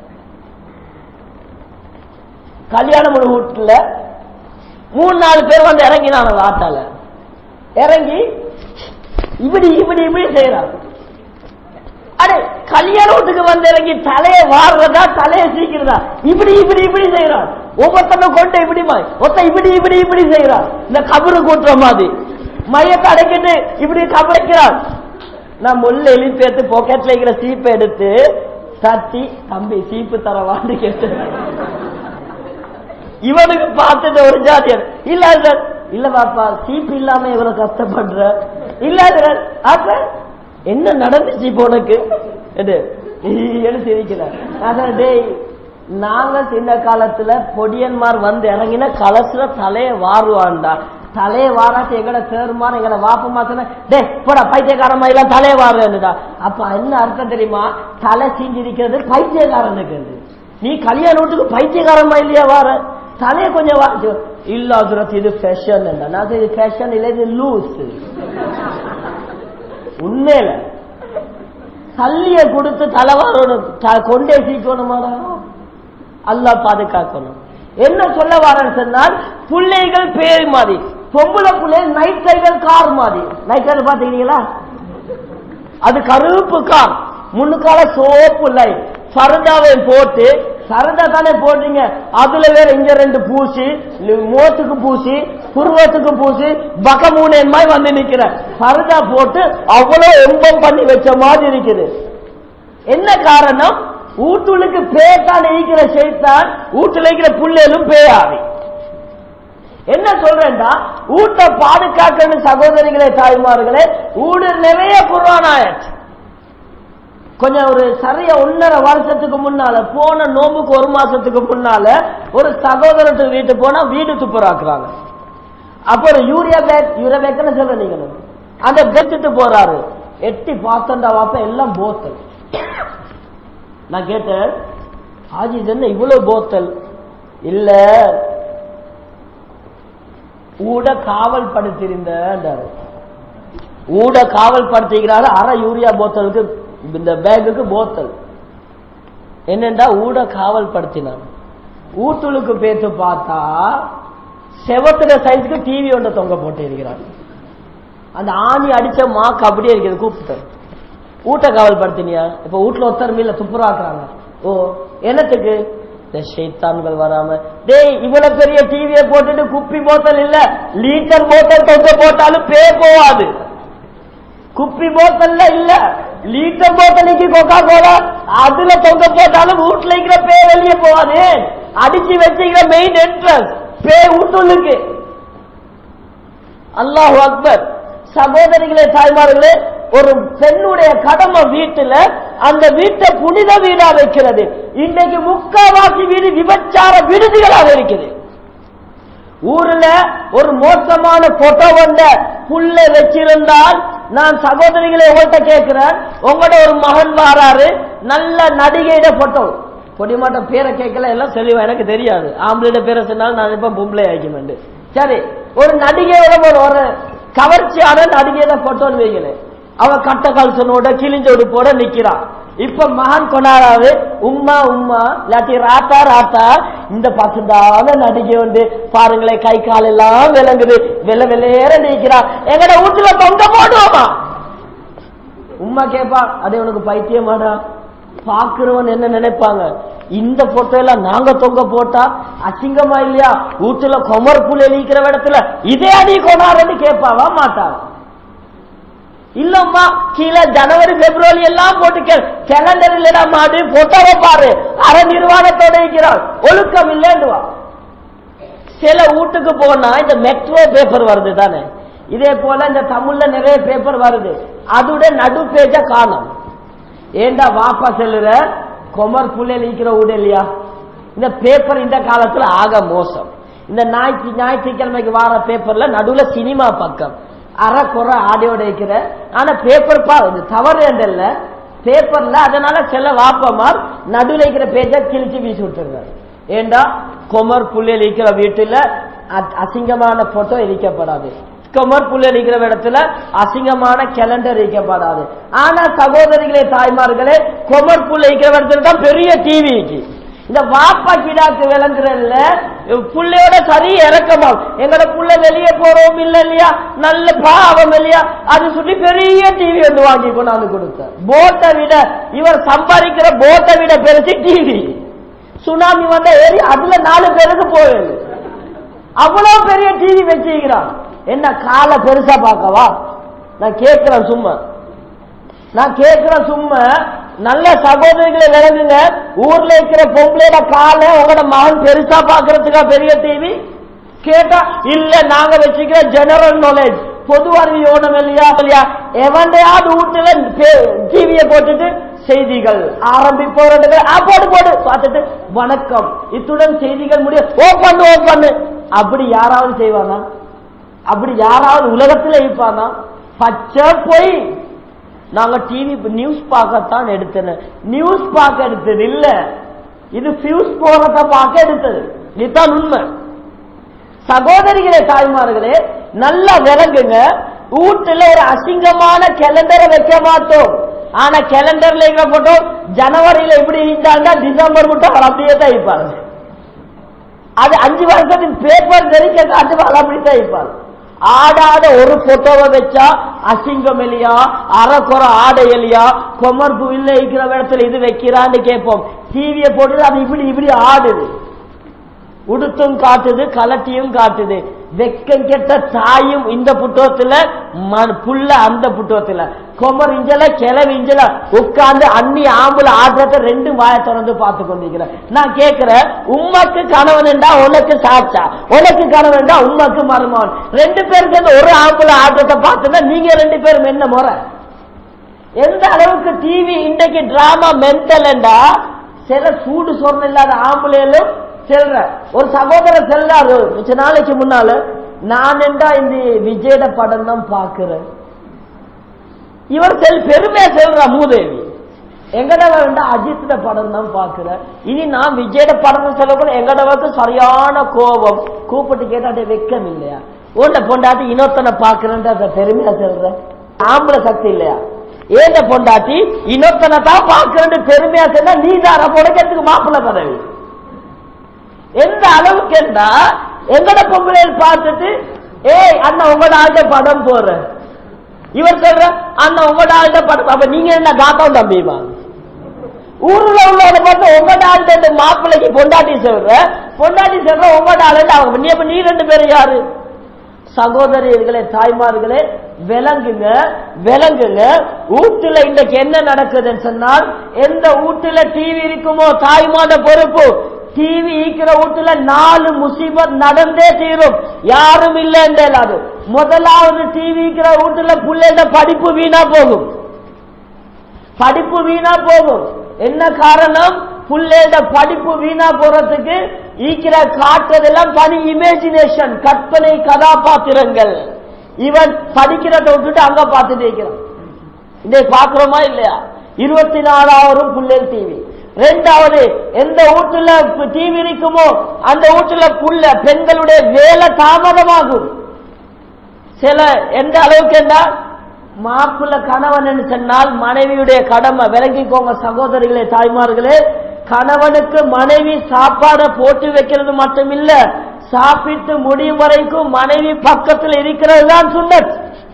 கல்யாணம் வீட்டுல மூணு நாலு பேர் வந்து இறங்கினாங்க ஆட்டால இறங்கி இப்படி இப்படி இப்படி செய்யறாங்க அடே கல்யாண வீட்டுக்கு வந்து இறங்கி தலையை வாடுறதா தலையை சீக்கிறதா இப்படி இப்படி இப்படி செய்யறான் ஒவ்வொருத்தனை கொண்டு இப்படி ஒருத்த இப்படி இப்படி இப்படி செய்யறான் இந்த கபரு கூட்டுற மாதிரி மையத்தை அடைக்கிட்டு இப்படி கபரைக்கிறான் நான் முள்ள எழுப்பேத்து பாக்கெட்ல இருக்கிற சீப்பை எடுத்து தட்டி தம்பி சீப்பு தரவான்னு கேட்டு இவனுக்கு பார்த்துட்டு ஒரு ஜாதியர் இல்ல சார் இல்ல பாப்பா சீப்பு இல்லாம இவ்வளவு கஷ்டப்படுற இல்ல சார் அப்ப என்ன நடந்துச்சு இப்ப உனக்கு சிரிக்கல டேய் நாங்க சின்ன காலத்துல பொடியன்மார் வந்து இறங்கின கலசுல தலைய வாருவான்டா தலையை வாராட்டு எங்கட தேர்மான் எங்கட வாப்பு மாசன டே போடா பைத்தியக்காரமா எல்லாம் தலையை வாருடா அப்ப என்ன அர்த்தம் தெரியுமா தலை சீஞ்சிருக்கிறது பைத்தியக்காரனுக்கு நீ கல்யாண வீட்டுக்கு பைத்தியக்காரமா இல்லையா வார தலையை கொஞ்சம் வாச்சு இல்ல சுரத் இது ஃபேஷன் நான் இது ஃபேஷன் இல்ல இது லூஸ் உண்மையில தள்ளிய கொடுத்து தலைவாரணும் கொண்டே சீக்கணுமாடா அல்லா பாதுகாக்கணும் என்ன சொல்ல வரேன்னு சொன்னால் பிள்ளைகள் பேர் மாதிரி பொம்பளை பிள்ளை நைட் சைக்கிள் கார் மாதிரி நைட் சைக்கிள் பாத்தீங்களா அது கருப்பு கார் முன்னுக்கால சோப்பு லைட் சரதாவை போட்டு சரதா தானே போட்டீங்க அதுல வேற இங்க ரெண்டு பூசி மோத்துக்கு பூசி புருவத்துக்கு பூசி பகமூனேன்மாய் வந்து நிக்கிற சரதா போட்டு அவ்வளவு எம்பம் பண்ணி வச்ச மாதிரி இருக்குது என்ன காரணம் ஊட்டுளுக்கு பேத்தான் இருக்கிற செய்தான் வீட்டுல இருக்கிற புள்ளைகளும் பேயாவி என்ன சொல்றேன்டா ஊட்ட பாதுகாக்கணும் சகோதரிகளே தாய்மார்களே ஊடு நிறைய குர்வானாயாச்சு கொஞ்சம் ஒரு சரியா ஒன்னரை வருஷத்துக்கு முன்னால போன நோம்புக்கு ஒரு மாசத்துக்கு முன்னால ஒரு சகோதரத்து வீட்டு போனா வீடு துப்புராக்குறாங்க அப்ப ஒரு யூரியா பேக் யூரியா பேக்னு சொல்ற நீங்க அந்த பெத்துட்டு போறாரு எட்டி பார்த்தண்டா வாப்ப எல்லாம் போத்தல் நான் கேட்டேன் ஆஜி என்ன இவ்வளவு போத்தல் இல்ல ஊட காவல் படுத்திருந்தாரு ஊட காவல் படுத்திக்கிறாரு அரை யூரியா போத்தலுக்கு இந்த பேகுக்கு போத்தல் என்னண்டா ஊட காவல் படுத்தினான் ஊட்டுலுக்கு பேத்து பார்த்தா செவத்துல சைஸுக்கு டிவி ஒன்று தொங்க போட்டு இருக்கிறார் அந்த ஆணி அடிச்ச மாக்கு அப்படியே இருக்குது கூப்பிட்டு ஊட்ட காவல்படுத்தினியா இப்ப வீட்டுல ஒருத்தர் மீல துப்புராக்குறாங்க ஓ என்னத்துக்கு இந்த ஷைத்தான்கள் வராம டேய் இவ்வளவு பெரிய டிவியை போட்டுட்டு குப்பி போத்தல் இல்ல லீட்டர் போத்தல் தொங்க போட்டாலும் பே போவாது குப்பி போத்தல்ல இல்ல லீட்டர் போத்தலுக்கு கொக்கா கோலா அதுல தொங்க போட்டாலும் வீட்டுல இருக்கிற பே வெளியே போவாது அடிச்சு வச்சுக்கிற மெயின் என்ட்ரன்ஸ் பே வீட்டுள்ளுக்கு அல்லாஹு அக்பர் சகோதரிகளே தாய்மார்களே ஒரு பெண்ணுடைய கடமை வீட்டுல அந்த வீட்டை புனித வீடா வைக்கிறது இன்றைக்கு முக்காவாசி வீடு விபச்சார விடுதிகளாக இருக்குது ஊர்ல ஒரு மோசமான போட்டோ வந்த புல்ல வச்சிருந்தால் நான் சகோதரிகளை உங்கள்கிட்ட கேட்கிறேன் உங்களோட ஒரு மகன் வாராரு நல்ல நடிகையிட போட்டோ பொடிமாட்ட பேரை கேட்கல எல்லாம் தெளிவா எனக்கு தெரியாது ஆம்பளையிட பேரை சொன்னாலும் நான் இப்ப பொம்பளை ஆயிக்கணும் சரி ஒரு நடிகையோட ஒரு ஒரு கவர்ச்சியான நடிகையில போட்டோன்னு வைங்களேன் அவ கட்ட கல்சனோட கிழிஞ்ச உடுப்போட நிக்கிறான் இப்ப மகன் கொண்டாடாது உம்மா உம்மா இல்லாட்டி ராத்தா ராத்தா இந்த பசுந்தான நடிகை வந்து பாருங்களேன் கை கால் எல்லாம் விளங்குது வெள்ள வெள்ளையேற நிக்கிறான் எங்கட வீட்டுல தொங்க போடுவோமா உம்மா கேப்பா அது உனக்கு பைத்தியமாடா பாக்குறவன் என்ன நினைப்பாங்க இந்த போட்டோ எல்லாம் நாங்க தொங்க போட்டா அசிங்கமா இல்லையா வீட்டுல கொமர் புல் எலிக்கிற இடத்துல இதே அடி கொண்டாடுறது கேட்பாவா மாட்டாவா இல்லம்மா கீழே ஜனவரி பிப்ரவரி எல்லாம் போட்டு கேலண்டர் இல்லடா மாடு போட்டோவை பாரு அரை நிர்வாணத்தோட இருக்கிறாள் ஒழுக்கம் இல்லைன்னுவா சில வீட்டுக்கு போனா இந்த மெட்ரோ பேப்பர் வருது தானே இதே போல இந்த தமிழ்ல நிறைய பேப்பர் வருது அதோட நடு பேஜ காணும் ஏண்டா வாப்பா செல்லுற கொமர் புள்ளையில் இருக்கிற வீடு இல்லையா இந்த பேப்பர் இந்த காலத்துல ஆக மோசம் இந்த ஞாயிற்று ஞாயிற்றுக்கிழமைக்கு வார பேப்பர்ல நடுவுல சினிமா பக்கம் அரை குறை ஆடியோட இருக்கிற ஆனா பேப்பர் பா இது தவறு என்றல்ல பேப்பர்ல அதனால சில வாப்பமார் நடுவில் இருக்கிற பேஜ கிழிச்சு வீசி விட்டுருங்க ஏண்டா கொமர் புள்ளையில் இருக்கிற வீட்டுல அ- அசிங்கமான போட்டோ எரிக்கப்படாது கொமர் புள்ளை இருக்கிற இடத்துல அசிங்கமான கேலண்டர் வைக்கப்படாது ஆனா சகோதரிகளே தாய்மார்களே கொமர் புள்ளை இருக்கிற இடத்துல தான் பெரிய டிவிக்கு இந்த வாப்பா கிடாக்கு விளங்குறதுல புள்ளையோட சரி இறக்கமா எங்கட புள்ள வெளியே போறோம் இல்ல இல்லையா நல்ல பாவம் இல்லையா அது சொல்லி பெரிய டிவி வந்து வாங்கி கொண்டாந்து கொடுத்த போட்டை விட இவர் சம்பாதிக்கிற போட்டை விட பெருசு டிவி சுனாமி வந்த ஏறி அதுல நாலு பேருக்கு போயிடுது அவ்வளவு பெரிய டிவி வச்சிருக்கிறான் என்ன காலை பெருசா பார்க்கவா நான் கேட்கிறேன் சும்மா நான் கேட்கிறேன் சும்மா நல்ல சகோதரிகளை விளங்குங்க ஊர்ல இருக்கிற பொம்பளையோட காலை உங்களோட மகன் பெருசா பாக்குறதுக்கா பெரிய டிவி கேட்டா இல்ல நாங்க வச்சுக்கிற ஜெனரல் நாலேஜ் பொது அறிவு ஓடும் இல்லையா இல்லையா எவன்டையாவது வீட்டுல டிவியை போட்டுட்டு செய்திகள் ஆரம்பிப்போறது ஆ, போடு போடு பார்த்துட்டு வணக்கம் இத்துடன் செய்திகள் முடிய ஓ பண்ணு ஓ பண்ணு அப்படி யாராவது செய்வானா அப்படி யாராவது உலகத்துல இருப்பானா பச்சை பொய் நாங்க டிவி நியூஸ் பார்க்கத்தான் எடுத்தேன் நியூஸ் பார்க்க எடுத்தது இல்ல இது ஃபியூஸ் போறத பார்க்க எடுத்தது இதுதான் உண்மை சகோதரிகளே தாய்மார்களே நல்லா விளங்குங்க வீட்டுல ஒரு அசிங்கமான கேலண்டரை வைக்க மாட்டோம் ஆனா கேலண்டர்ல இருக்கிற போட்டோ ஜனவரியில இப்படி இருந்தாங்க டிசம்பர் மட்டும் அவர் அப்படியே தான் இருப்பாங்க அது அஞ்சு வருஷத்துக்கு பேப்பர் தெரிஞ்ச காட்டுவாள் அப்படித்தான் இருப்பாள் ஆடாத ஒரு போட்டோவை வச்சா அசிங்கம் இல்லையா அறக்குறை ஆடை இல்லையா கொமர் புவில்ல இருக்கிற இடத்துல இது வைக்கிறான்னு கேட்போம் டிவியை போட்டு அது இப்படி இப்படி ஆடுது உடுத்தும் காட்டுது கலட்டியும் காட்டுது வெக்கம் கெட்ட தாயும் இந்த புட்டோத்துல ம- புள்ள அந்த புட்டோத்துல கொமர் இஞ்சல கிளவி இஞ்சல உட்கார்ந்து அண்ணி ஆம்புல ஆடுறத ரெண்டு வாய திறந்து பார்த்து கொண்டிருக்கிறேன் நான் கேட்கிறேன் உம்மக்கு கணவன்டா உனக்கு சாச்சா உனக்கு கணவன்டா உம்மக்கு மருமகன் ரெண்டு பேரும் சேர்ந்து ஒரு ஆம்புல ஆடுறத பார்த்துன்னா நீங்க ரெண்டு பேரும் என்ன முறை எந்த அளவுக்கு டிவி இன்றைக்கு டிராமா மென்டல்ண்டா சில சூடு சொன்ன இல்லாத ஆம்பளையிலும் செல்ற ஒரு சகோதரர் செல்றாரு கொஞ்ச நாளைக்கு முன்னால நான் என்றா இந்த விஜயோட படம் தான் பாக்குறேன் இவர் செல் பெருமையா செல்றா மூதேவி எங்கடவ வேண்டா அஜித்தோட படம் தான் பாக்குறேன் இனி நான் விஜயோட படம் செல்லக்கூட எங்கடவுக்கு சரியான கோபம் கூப்பிட்டு கேட்டாட்டே வெக்கம் இல்லையா உன்னை பொண்டாட்டி இன்னொருத்தனை பாக்குறேன்ற பெருமையா செல்ற ஆம்பளை சக்தி இல்லையா ஏந்த பொண்டாட்டி இன்னொருத்தனை தான் பாக்குறேன்னு பெருமையா சொன்னா நீ தார புடைக்கிறதுக்கு மாப்பிள்ளை பதவி எந்த அளவுக்கு என்றா எங்கட பொம்பளையில் பார்த்துட்டு ஏய் அண்ணா உங்களோட ஆள்கிட்ட படம் போற இவர் சொல்ற அண்ணா உங்களோட ஆள்கிட்ட படம் அப்ப நீங்க என்ன காத்தம் தம்பியுமா ஊர்ல உள்ளவங்க பார்த்து உங்களோட ஆள்கிட்ட மாப்பிள்ளைக்கு பொண்டாட்டி சொல்ற பொண்டாட்டி சொல்ற உங்களோட ஆள்கிட்ட அவங்க நீ அப்ப நீ ரெண்டு பேரும் யாரு சகோதரியர்களே தாய்மார்களே விளங்குங்க விளங்குங்க வீட்டுல இன்றைக்கு என்ன நடக்குதுன்னு சொன்னால் எந்த வீட்டுல டிவி இருக்குமோ தாய்மான பொறுப்பு டிவி ஈக்கிற வீட்டுல நாலு முசீபத் நடந்தே தீரும் யாரும் இல்லைன்றாது முதலாவது டிவி ஈக்கிற வீட்டுல பிள்ளைட படிப்பு வீணா போகும் படிப்பு வீணா போகும் என்ன காரணம் புள்ளைட படிப்பு வீணா போறதுக்கு ஈக்கிற காட்டுறதெல்லாம் தனி இமேஜினேஷன் கற்பனை கதாபாத்திரங்கள் இவன் படிக்கிறத விட்டுட்டு அங்க பார்த்துட்டு இருக்கிறான் இதை பாக்குறோமா இல்லையா இருபத்தி நாலாயிரம் புள்ளல் டிவி ரெண்டாவது எந்த வீட்டுல டிவி இருக்குமோ அந்த வீட்டுல புள்ள பெண்களுடைய வேலை தாமதமாகும் சில எந்த அளவுக்கு என்றால் மாப்பிள்ள கணவன் சொன்னால் மனைவியுடைய கடமை விளங்கிக்கோங்க சகோதரிகளே தாய்மார்களே கணவனுக்கு மனைவி சாப்பாடை போட்டு வைக்கிறது மட்டுமில்ல சாப்பிட்டு முடியும் வரைக்கும் மனைவி பக்கத்தில் இருக்கிறது தான் சுண்ணத்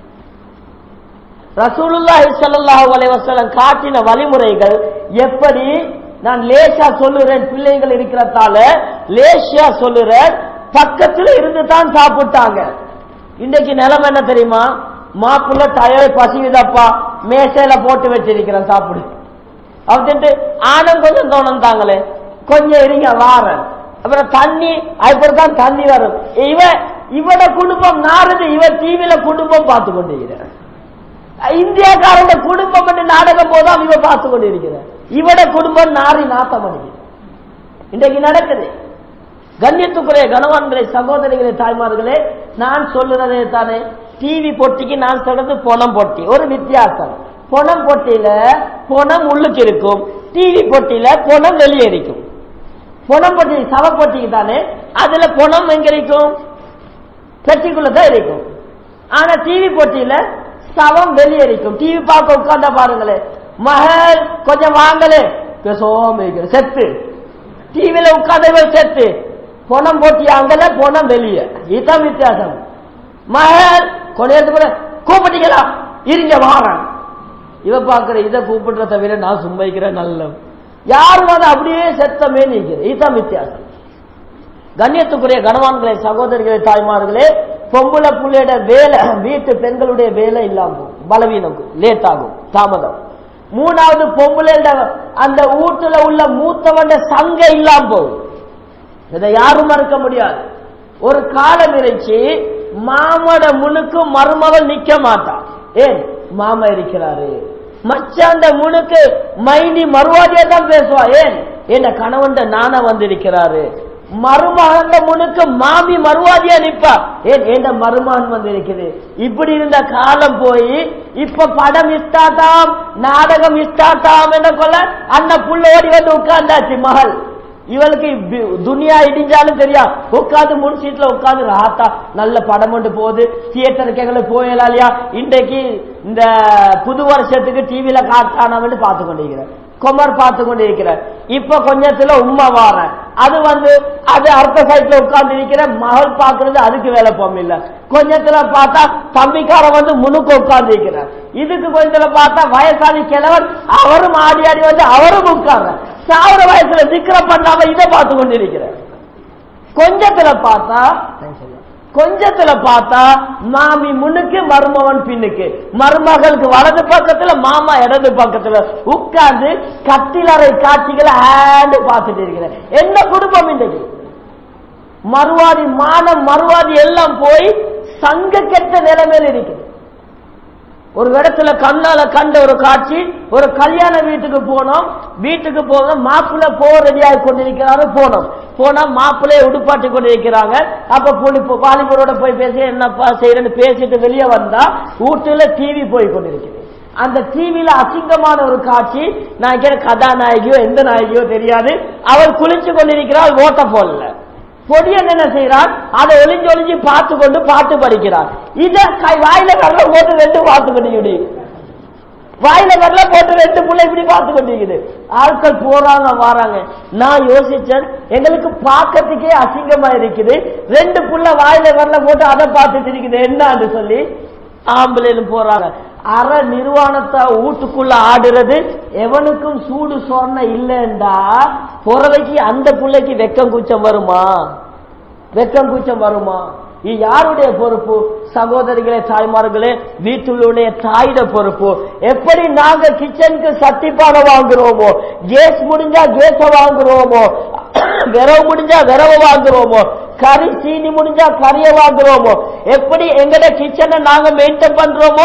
ரசூலுல்லாஹி ஸல்லல்லாஹு அலைஹி வஸல்லம் காட்டின வழிமுறைகள் எப்படி நான் லேசா சொல்லுறேன் பிள்ளைகள் இருக்கிறதால லேசா சொல்லுறேன் பக்கத்தில் இருந்து தான் சாப்பிட்டாங்க இன்னைக்கு நிலைமை என்ன தெரியுமா மாப்பிள்ள டயர் பசிக்குதப்பா மேசையில போட்டு வச்சிருக்கிறேன் சாப்பிடு அப்படின்ட்டு ஆனம் கொஞ்சம் தோணும் தாங்களே கொஞ்சம் இருங்க வாரன் அப்புறம் தண்ணி அதுக்கப்புறம் தண்ணி வரும் இவ இவட குடும்பம் நாருது இவ டிவியில குடும்பம் பார்த்து கொண்டிருக்கிறார் இந்தியாக்காரோட குடும்பம் என்று நாடகம் போதும் இவ பார்த்து கொண்டிருக்கிறார் இவட குடும்பம் நாரி நாத்தம் அடிக்குது இன்றைக்கு நடக்குது கண்ணியத்துக்குரிய கணவான்களே சகோதரிகளே தாய்மார்களே நான் சொல்லுறதே தானே டிவி பொட்டிக்கு நான் சொல்றது பொணம் பொட்டி ஒரு வித்தியாசம் பொணம் பொட்டியில பொணம் உள்ளுக்கு இருக்கும் டிவி பொட்டியில பொணம் வெளியே இருக்கும் பொணம் பொட்டி சவ பொட்டிக்கு தானே அதுல பொணம் எங்க இருக்கும் பெட்டிக்குள்ள தான் இருக்கும் ஆனா டிவி பொட்டியில சவம் வெளியே இருக்கும் டிவி பார்க்க உட்கார்ந்தா பாருங்களேன் மகள் கொஞ்சம் வாங்கலே பேசாம இருக்கிற செத்து டிவியில உட்கார்ந்த செத்து பொணம் போட்டி அங்கல பொணம் வெளியே இதுதான் வித்தியாசம் மகள் கொஞ்ச நேரத்துக்கு கூப்பிட்டீங்களா இருங்க வாரன் இவ பாக்குற இதை கூப்பிடுற தவிர நான் சும்மைக்கிறேன் நல்ல யாரும் அதை அப்படியே செத்தமே நீக்கிறேன் இதுதான் வித்தியாசம் கண்ணியத்துக்குரிய கணவான்களே சகோதரிகளே தாய்மார்களே பொம்புல புள்ளையோட வேலை வீட்டு பெண்களுடைய வேலை இல்லாம போகும் பலவீனம் லேட் ஆகும் தாமதம் மூணாவது பொம்புல அந்த வீட்டுல உள்ள மூத்தவண்ட சங்க இல்லாம போகும் இதை யாரும் மறுக்க முடியாது ஒரு காலம் இருந்துச்சு மாமட முனுக்கு மருமகள் நிக்க மாட்டான் ஏன் மாமா இருக்கிறாரு மச்சாண்ட முனுக்கு மைனி மறுவாதியா தான் பேசுவா ஏன் என்ன கணவன் நானா வந்திருக்கிறாரு மருமகந்த முனுக்கு மாமி மறுவாதியா நிப்பா ஏன் ஏண்ட மருமான் வந்திருக்குது இப்படி இருந்த காலம் போய் இப்ப படம் இஸ்டாட்டாம் நாடகம் இஸ்டாட்டாம் என்ன கொள்ள அந்த புள்ள ஓடி வந்து உட்கார்ந்தாச்சு மகள் இவளுக்கு துனியா இடிஞ்சாலும் தெரியா உட்காந்து முன் சீட்ல உட்காந்து ராத்தா நல்ல படம் கொண்டு போகுது தியேட்டருக்கு எங்களுக்கு போயலாம் இல்லையா இன்றைக்கு இந்த புது வருஷத்துக்கு டிவியில காட்டானவன்னு பார்த்து கொண்டிருக்கிறேன் குமர் பார்த்து கொண்டிருக்கிறார் இப்ப கொஞ்சத்துல உண்மை வார அது வந்து அது அடுத்த சைட்ல உட்கார்ந்து இருக்கிற மகள் பாக்குறது அதுக்கு வேலை போம் இல்ல கொஞ்சத்துல பார்த்தா தம்பிக்கார வந்து முனுக்கு உட்கார்ந்து இருக்கிறார் இதுக்கு கொஞ்சத்துல பார்த்தா வயசாளி கிழவர் அவரும் ஆடி ஆடி வந்து அவரும் உட்கார்ற சாவர வயசுல சிக்கிர பண்ணாம இதை பார்த்து கொண்டிருக்கிறார் கொஞ்சத்துல பார்த்தா கொஞ்சத்துல பார்த்தா மாமி முன்னுக்கு மருமவன் பின்னுக்கு மருமகளுக்கு வலது பக்கத்துல மாமா இடது பக்கத்துல உட்கார்ந்து கட்டிலறை காட்சிகளை ஆண்டு பார்த்துட்டு இருக்கிறேன் என்ன குடும்பம் இன்றைக்கு மறுவாதி மானம் மறுவாதி எல்லாம் போய் சங்க கெட்ட நிலைமையில் இருக்குது ஒரு இடத்துல கண்ணால கண்ட ஒரு காட்சி ஒரு கல்யாண வீட்டுக்கு போனோம் வீட்டுக்கு போக மாப்பிள்ள போக ரெடியாகி கொண்டிருக்கிறாரு போனோம் போனா மாப்பிள்ளைய உடுப்பாட்டி கொண்டிருக்கிறாங்க அப்ப புலி வாலிபரோட போய் பேசி என்னப்பா செய்யறேன்னு பேசிட்டு வெளியே வந்தா வீட்டுல டிவி போய் கொண்டிருக்கிறது அந்த டிவியில அசிங்கமான ஒரு காட்சி நான் கேட்க கதாநாயகியோ எந்த நாயகியோ தெரியாது அவள் குளிச்சு கொண்டிருக்கிறாள் ஓட்ட போடல பொடியன் என்ன செய்யறான் அதை ஒளிஞ்சு ஒளிஞ்சு பார்த்து கொண்டு பாட்டு படிக்கிறான் இத கை வாயில கடல ஓட்டு ரெண்டு பார்த்து கொண்டு வாயில வரல போட்டு ரெண்டு புள்ள இப்படி பார்த்து கொண்டிருக்குது ஆட்கள் போறாங்க வராங்க நான் யோசிச்சேன் எங்களுக்கு பார்க்கறதுக்கே அசிங்கமா இருக்குது ரெண்டு புள்ள வாயில வரல போட்டு அதை பார்த்துட்டு இருக்குது என்னன்னு சொல்லி ஆம்பளைன்னு போறாங்க அற நிர்வாணத்தை வீட்டுக்குள்ள ஆடுறது எவனுக்கும் சூடு சொன்ன இல்லைண்டா புறவைக்கு அந்த பிள்ளைக்கு வெக்கம் கூச்சம் வருமா வெக்கம் கூச்சம் வருமா இது யாருடைய பொறுப்பு சகோதரிகளே தாய்மார்களே வீட்டிலுடைய தாயிட பொறுப்பு எப்படி நாங்க கிச்சனுக்கு சட்டிப்பானை வாங்குறோமோ கேஸ் முடிஞ்சா கேஸ வாங்குறோமோ விரவு முடிஞ்சா விரவ வாங்குறோமோ கறி சீனி முடிஞ்சா கறிய வாங்குறோமோ எப்படி எங்கட கிச்சனை நாங்க மெயின்டைன் பண்றோமோ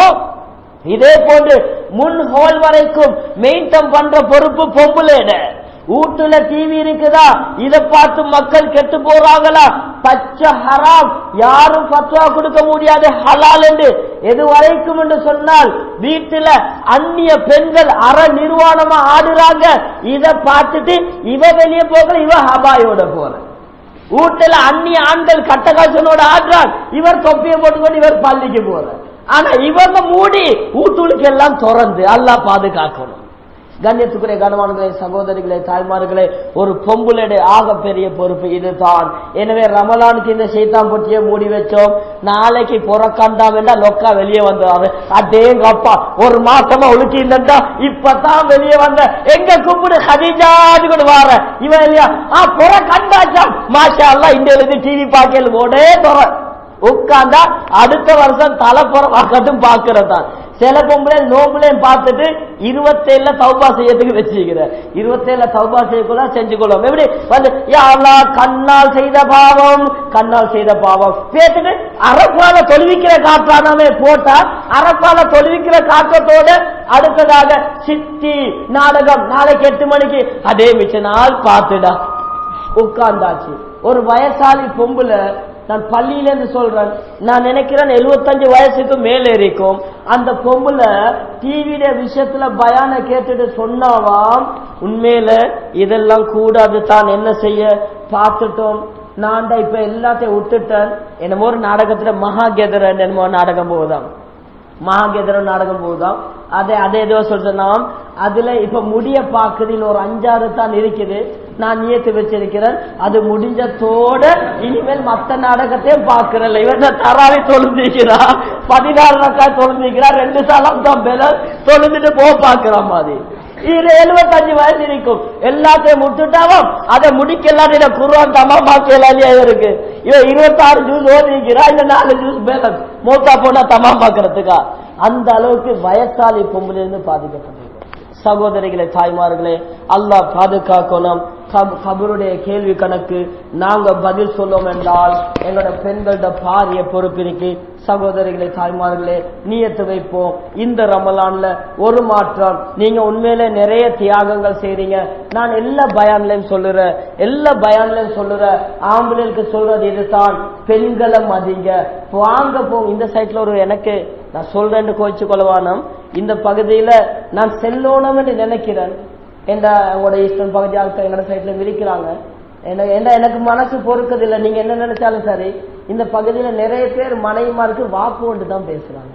இதே போன்று முன் ஹோல் வரைக்கும் மெயின்டைன் பண்ற பொறுப்பு பொம்புலேட வீட்டுல டிவி இருக்குதா இத பார்த்து மக்கள் கெட்டு போறாங்களா பச்சை ஹராம் யாரும் பத்வா கொடுக்க முடியாது ஹலால் என்று எது வரைக்கும் என்று சொன்னால் வீட்டுல அந்நிய பெண்கள் அற நிர்வாணமா ஆடுறாங்க இத பார்த்துட்டு இவ வெளியே போகல இவ ஹபாயோட போற வீட்டுல அந்நிய ஆண்கள் கட்டகாசனோட ஆடுறான் இவர் தொப்பியை போட்டுக்கொண்டு இவர் பள்ளிக்கு போற ஆனா இவங்க மூடி வீட்டுக்கு எல்லாம் திறந்து அல்லாஹ் பாதுகாக்கணும் கண்ணியத்துக்குரிய கனவான்களே சகோதரிகளே தாய்மார்களே ஒரு பொம்புளுடைய ஆக பெரிய பொறுப்பு இதுதான் எனவே ரமலானுக்கு இந்த சைத்தான் பொட்டியை மூடி வச்சோம் நாளைக்கு புறக்கண்டா வேண்டா லொக்கா வெளியே வந்துடுவாரு அடேங்க அப்பா ஒரு மாசமா ஒழுக்கி இருந்தா இப்பதான் வெளியே வந்த எங்க கூப்பிடு ஹதிஜாது கூட வார இவன் இல்லையா ஆ புற கண்டாச்சா மாஷா அல்லா இந்த எழுதி டிவி பார்க்கல ஓடே துற உட்கார்ந்தா அடுத்த வருஷம் தலைப்புறம் பாக்குறதான் சில பொம்பளை நோம்புலையும் பார்த்துட்டு இருபத்தேழுல தௌபா செய்யறதுக்கு வச்சுக்கிற இருபத்தேழுல தௌபா செய்யக்குள்ள செஞ்சுக்கொள்ளும் எப்படி வந்து யா அல்லாஹ் கண்ணால் செய்த பாவம் கண்ணால் செய்த பாவம் பேத்துட்டு அரப்பால தொழுவிக்கிற காற்றானவே போட்டா அரப்பால தொழுவிக்கிற காற்றத்தோட அடுத்ததாக சித்தி நாடகம் நாளைக்கு எட்டு மணிக்கு அதே மிச்ச நாள் பார்த்துடா உட்கார்ந்தாச்சு ஒரு வயசாளி பொம்புல நான் பள்ளியில இருந்து சொல்றேன் நான் நினைக்கிறேன் எழுபத்தஞ்சு வயசுக்கு மேல இருக்கும் அந்த பொம்புல டிவியில விஷயத்துல பயான கேட்டுட்டு சொன்னாவாம் உண்மையில இதெல்லாம் கூடாது தான் என்ன செய்ய பார்த்துட்டோம் நான் இப்ப எல்லாத்தையும் விட்டுட்டேன் என்னமோ ஒரு நாடகத்துல மகாகேதரன் என்னமோ நாடகம் போகுதாம் மகாகேதரன் நாடகம் போகுதாம் அதை அதை ஏதோ சொல்றேன் அதுல இப்ப முடிய பாக்குதுன்னு ஒரு அஞ்சாறு தான் இருக்குது நான் நியத்து வச்சிருக்கிறேன் அது முடிஞ்சதோட இனிமேல் மத்த நாடகத்தையும் பாக்குறல இவன் தராவி தொழுந்திருக்கிறா பதினாறு ரக்கா தொழுந்திருக்கிறா ரெண்டு சாலம் தான் பேல தொழுந்துட்டு போக பாக்குறான் மாதிரி இது எழுபத்தஞ்சு வயசு இருக்கும் எல்லாத்தையும் முட்டுட்டாவும் அதை முடிக்கலாம் இதை குருவான் தம்மா பாக்கலையா இருக்கு இவன் இருபத்தாறு ஜூஸ் ஓதிக்கிறா இந்த நாலு ஜூஸ் பேல மூத்தா போனா தம்மா பாக்குறதுக்கா அந்த அளவுக்கு வயசாலி பொம்பளிலிருந்து பாதிக்கப்பட்டிருக்கும் சகோதரிகளே தாய்மார்களே அல்லாஹ் பாதுகாக்கணும் கபருடைய கேள்வி கணக்கு நாங்க பதில் சொல்லோம் என்றால் எங்களோட பெண்களோட பாரிய பொறுப்பு இருக்கு சகோதரிகளே தாய்மார்களே நீயத்து வைப்போம் இந்த ரமலான்ல ஒரு மாற்றம் நீங்க உண்மையில நிறைய தியாகங்கள் செய்றீங்க நான் எல்லா பயான்லயும் சொல்லுறேன் எல்லா பயான்லயும் சொல்லுறேன் ஆம்பளைக்கு சொல்றது இதுதான் பெண்களை மதிங்க வாங்க போங்க இந்த சைட்ல ஒரு எனக்கு நான் சொல்றேன்னு கோச்சு கொள்ளவானம் இந்த பகுதியில நான் செல்லோணும்னு நினைக்கிறேன் என்ற உங்களோட ஈஸ்டர்ன் பகுதி ஆட்கள் எங்களோட சைட்ல விரிக்கிறாங்க என்ன எனக்கு மனசு பொறுக்கதில்லை நீங்க என்ன நினைச்சாலும் சரி இந்த பகுதியில நிறைய பேர் மனைவிமாருக்கு வாப்பு கொண்டு தான் பேசுறாங்க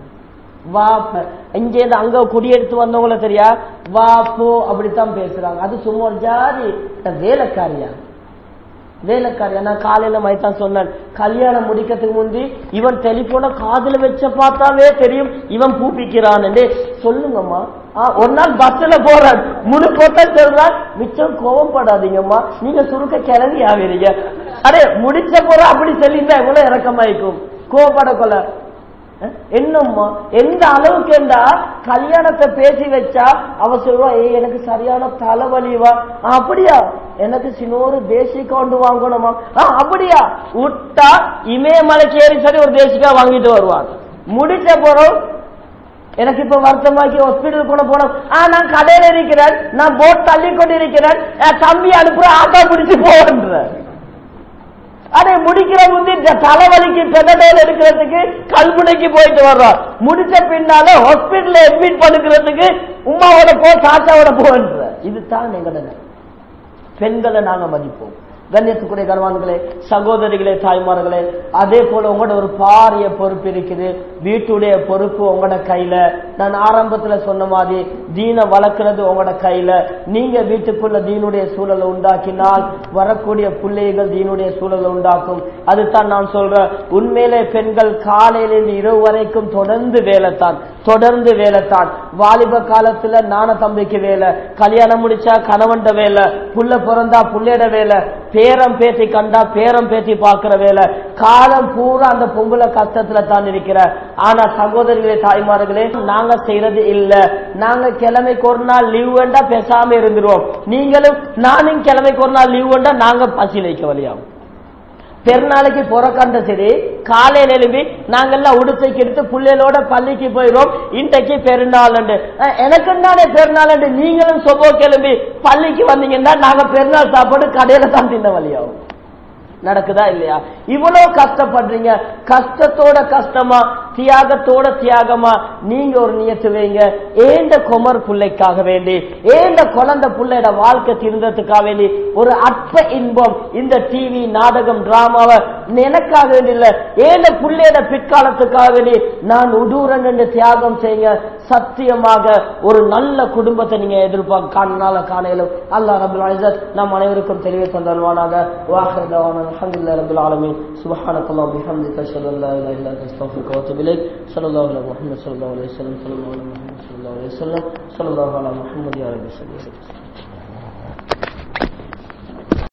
வாப்ப இங்கேருந்து அங்க குடியெடுத்து வந்தவங்கள தெரியா வாப்போ அப்படித்தான் பேசுறாங்க அது சும்மா ஒரு ஜாதி வேலைக்காரியா வேலைக்காரியா நான் காலையில மைத்தான் சொன்னேன் கல்யாணம் முடிக்கிறதுக்கு முந்தி இவன் டெலிபோனை காதுல வச்ச பார்த்தாவே தெரியும் இவன் பூப்பிக்கிறான் சொல்லுங்கம்மா ஒரு நாள் பஸ்ல போறான் முழு கொத்த சொல்றான் மிச்சம் கோவப்படாதீங்கம்மா நீங்க சுருக்க கிளம்பி ஆவீங்க அரே முடிச்ச போற அப்படி சொல்லியிருந்தா எவ்வளவு இறக்கமாயிக்கும் கோவப்பட கொள்ள என்னம்மா எந்த அளவுக்கு என்றா கல்யாணத்தை பேசி வச்சா அவ சொல்லுவா ஏ எனக்கு சரியான தலைவலிவா அப்படியா எனக்கு சின்னொரு தேசிக்கா ஒன்று வாங்கணுமா அப்படியா விட்டா இமயமலைக்கு ஏறி சரி ஒரு தேசிக்கா வாங்கிட்டு வருவாங்க முடிச்ச போறோம் எனக்கு இப்ப வருத்தமாக்கி ஹாஸ்பிட்டல் கூட போனோம் ஆ நான் கடையில இருக்கிறேன் நான் போட் தள்ளி கொண்டு இருக்கிறேன் தம்பி அனுப்புற ஆட்டோ பிடிச்சு போன்ற அதை முடிக்கிற முந்தி தலைவலிக்கு பெதடோல் எடுக்கிறதுக்கு கல்முனைக்கு போயிட்டு வர்றோம் முடிச்ச பின்னால ஹாஸ்பிட்டல் அட்மிட் பண்ணுக்கிறதுக்கு உமாவோட போ தாத்தாவோட போன்ற இதுதான் எங்களோட பெண்களை நாங்க மதிப்போம் கண்ணியத்துக்குரிய கனவான்களே சகோதரிகளே தாய்மார்களே அதே போல உங்களோட ஒரு பாரிய பொறுப்பு இருக்குது வீட்டுடைய பொறுப்பு உங்களோட கையில நான் ஆரம்பத்துல சொன்ன மாதிரி தீனை வளர்க்கறது உங்களோட கையில நீங்க வீட்டுக்குள்ள தீனுடைய சூழலை உண்டாக்கினால் வரக்கூடிய பிள்ளைகள் தீனுடைய சூழலை உண்டாக்கும் அதுதான் நான் சொல்றேன் உண்மையிலே பெண்கள் காலையிலிருந்து இரவு வரைக்கும் தொடர்ந்து வேலைத்தான் தொடர்ந்து வேலைத்தான் வாலிப காலத்துல நான தம்பிக்கு வேலை கல்யாணம் முடிச்சா கணவன்ட வேலை புள்ள பிறந்தா புள்ளையிட வேலை பேரம் பேத்தி கண்டா பேரம் பேத்தி பாக்குற வேலை காலம் பூரா அந்த பொம்பளை கஷ்டத்துல தான் இருக்கிற ஆனா சகோதரிகளே தாய்மார்களே நாங்க செய்யறது இல்ல நாங்க கிழமைக்கு ஒரு நாள் லீவ் வேண்டா பேசாம இருந்துருவோம் நீங்களும் நானும் கிழமைக்கு ஒரு நாள் லீவ் வேண்டா நாங்க பசி வைக்க வழியாகும் பெருநாளைக்கு புறக்கண்ட சரி காலையில எழுப்பி நாங்கெல்லாம் உடுத்தைக்கு எடுத்து பிள்ளைகளோட பள்ளிக்கு போயிடும் இன்றைக்கு பெருநாள் எனக்கு தானே பெருநாள் நீங்களும் சொபோ கிளம்பி பள்ளிக்கு வந்தீங்கன்னா நாங்க பெருநாள் சாப்பாடு கடையில தான் தின்ன வழியாகும் நடக்குதா இல்லையா இவ்வளவு கஷ்டப்படுறீங்க கஷ்டத்தோட கஷ்டமா தியாகத்தோட தியாகமா நீங்க ஒரு நியத்து வைங்க ஏந்த குமர் பிள்ளைக்காக வேண்டி ஏந்த குழந்தை பிள்ளையோட வாழ்க்கை திருந்ததுக்காக வேண்டி ஒரு அற்ப இன்பம் இந்த டிவி நாடகம் டிராமாவை எனக்காக வேண்டி இல்ல ஏந்த பிள்ளையோட பிற்காலத்துக்காக வேண்டி நான் உடூரன் என்று தியாகம் செய்யுங்க சத்தியமாக ஒரு நல்ல குடும்பத்தை நீங்க எதிர்பார்க்க காணனால காணையிலும் அல்லா ரபுல் நம் அனைவருக்கும் தெளிவை தந்தருவானாக வாஹர் الحمد لله رب العالمين سبحانك اللهم وبحمدك اشهد ان لا اله الا انت استغفرك واتوب اليك صلى الله على محمد صلى الله عليه وسلم صلى الله على محمد صلى الله عليه وسلم صلى الله على محمد يا رب صل وسلم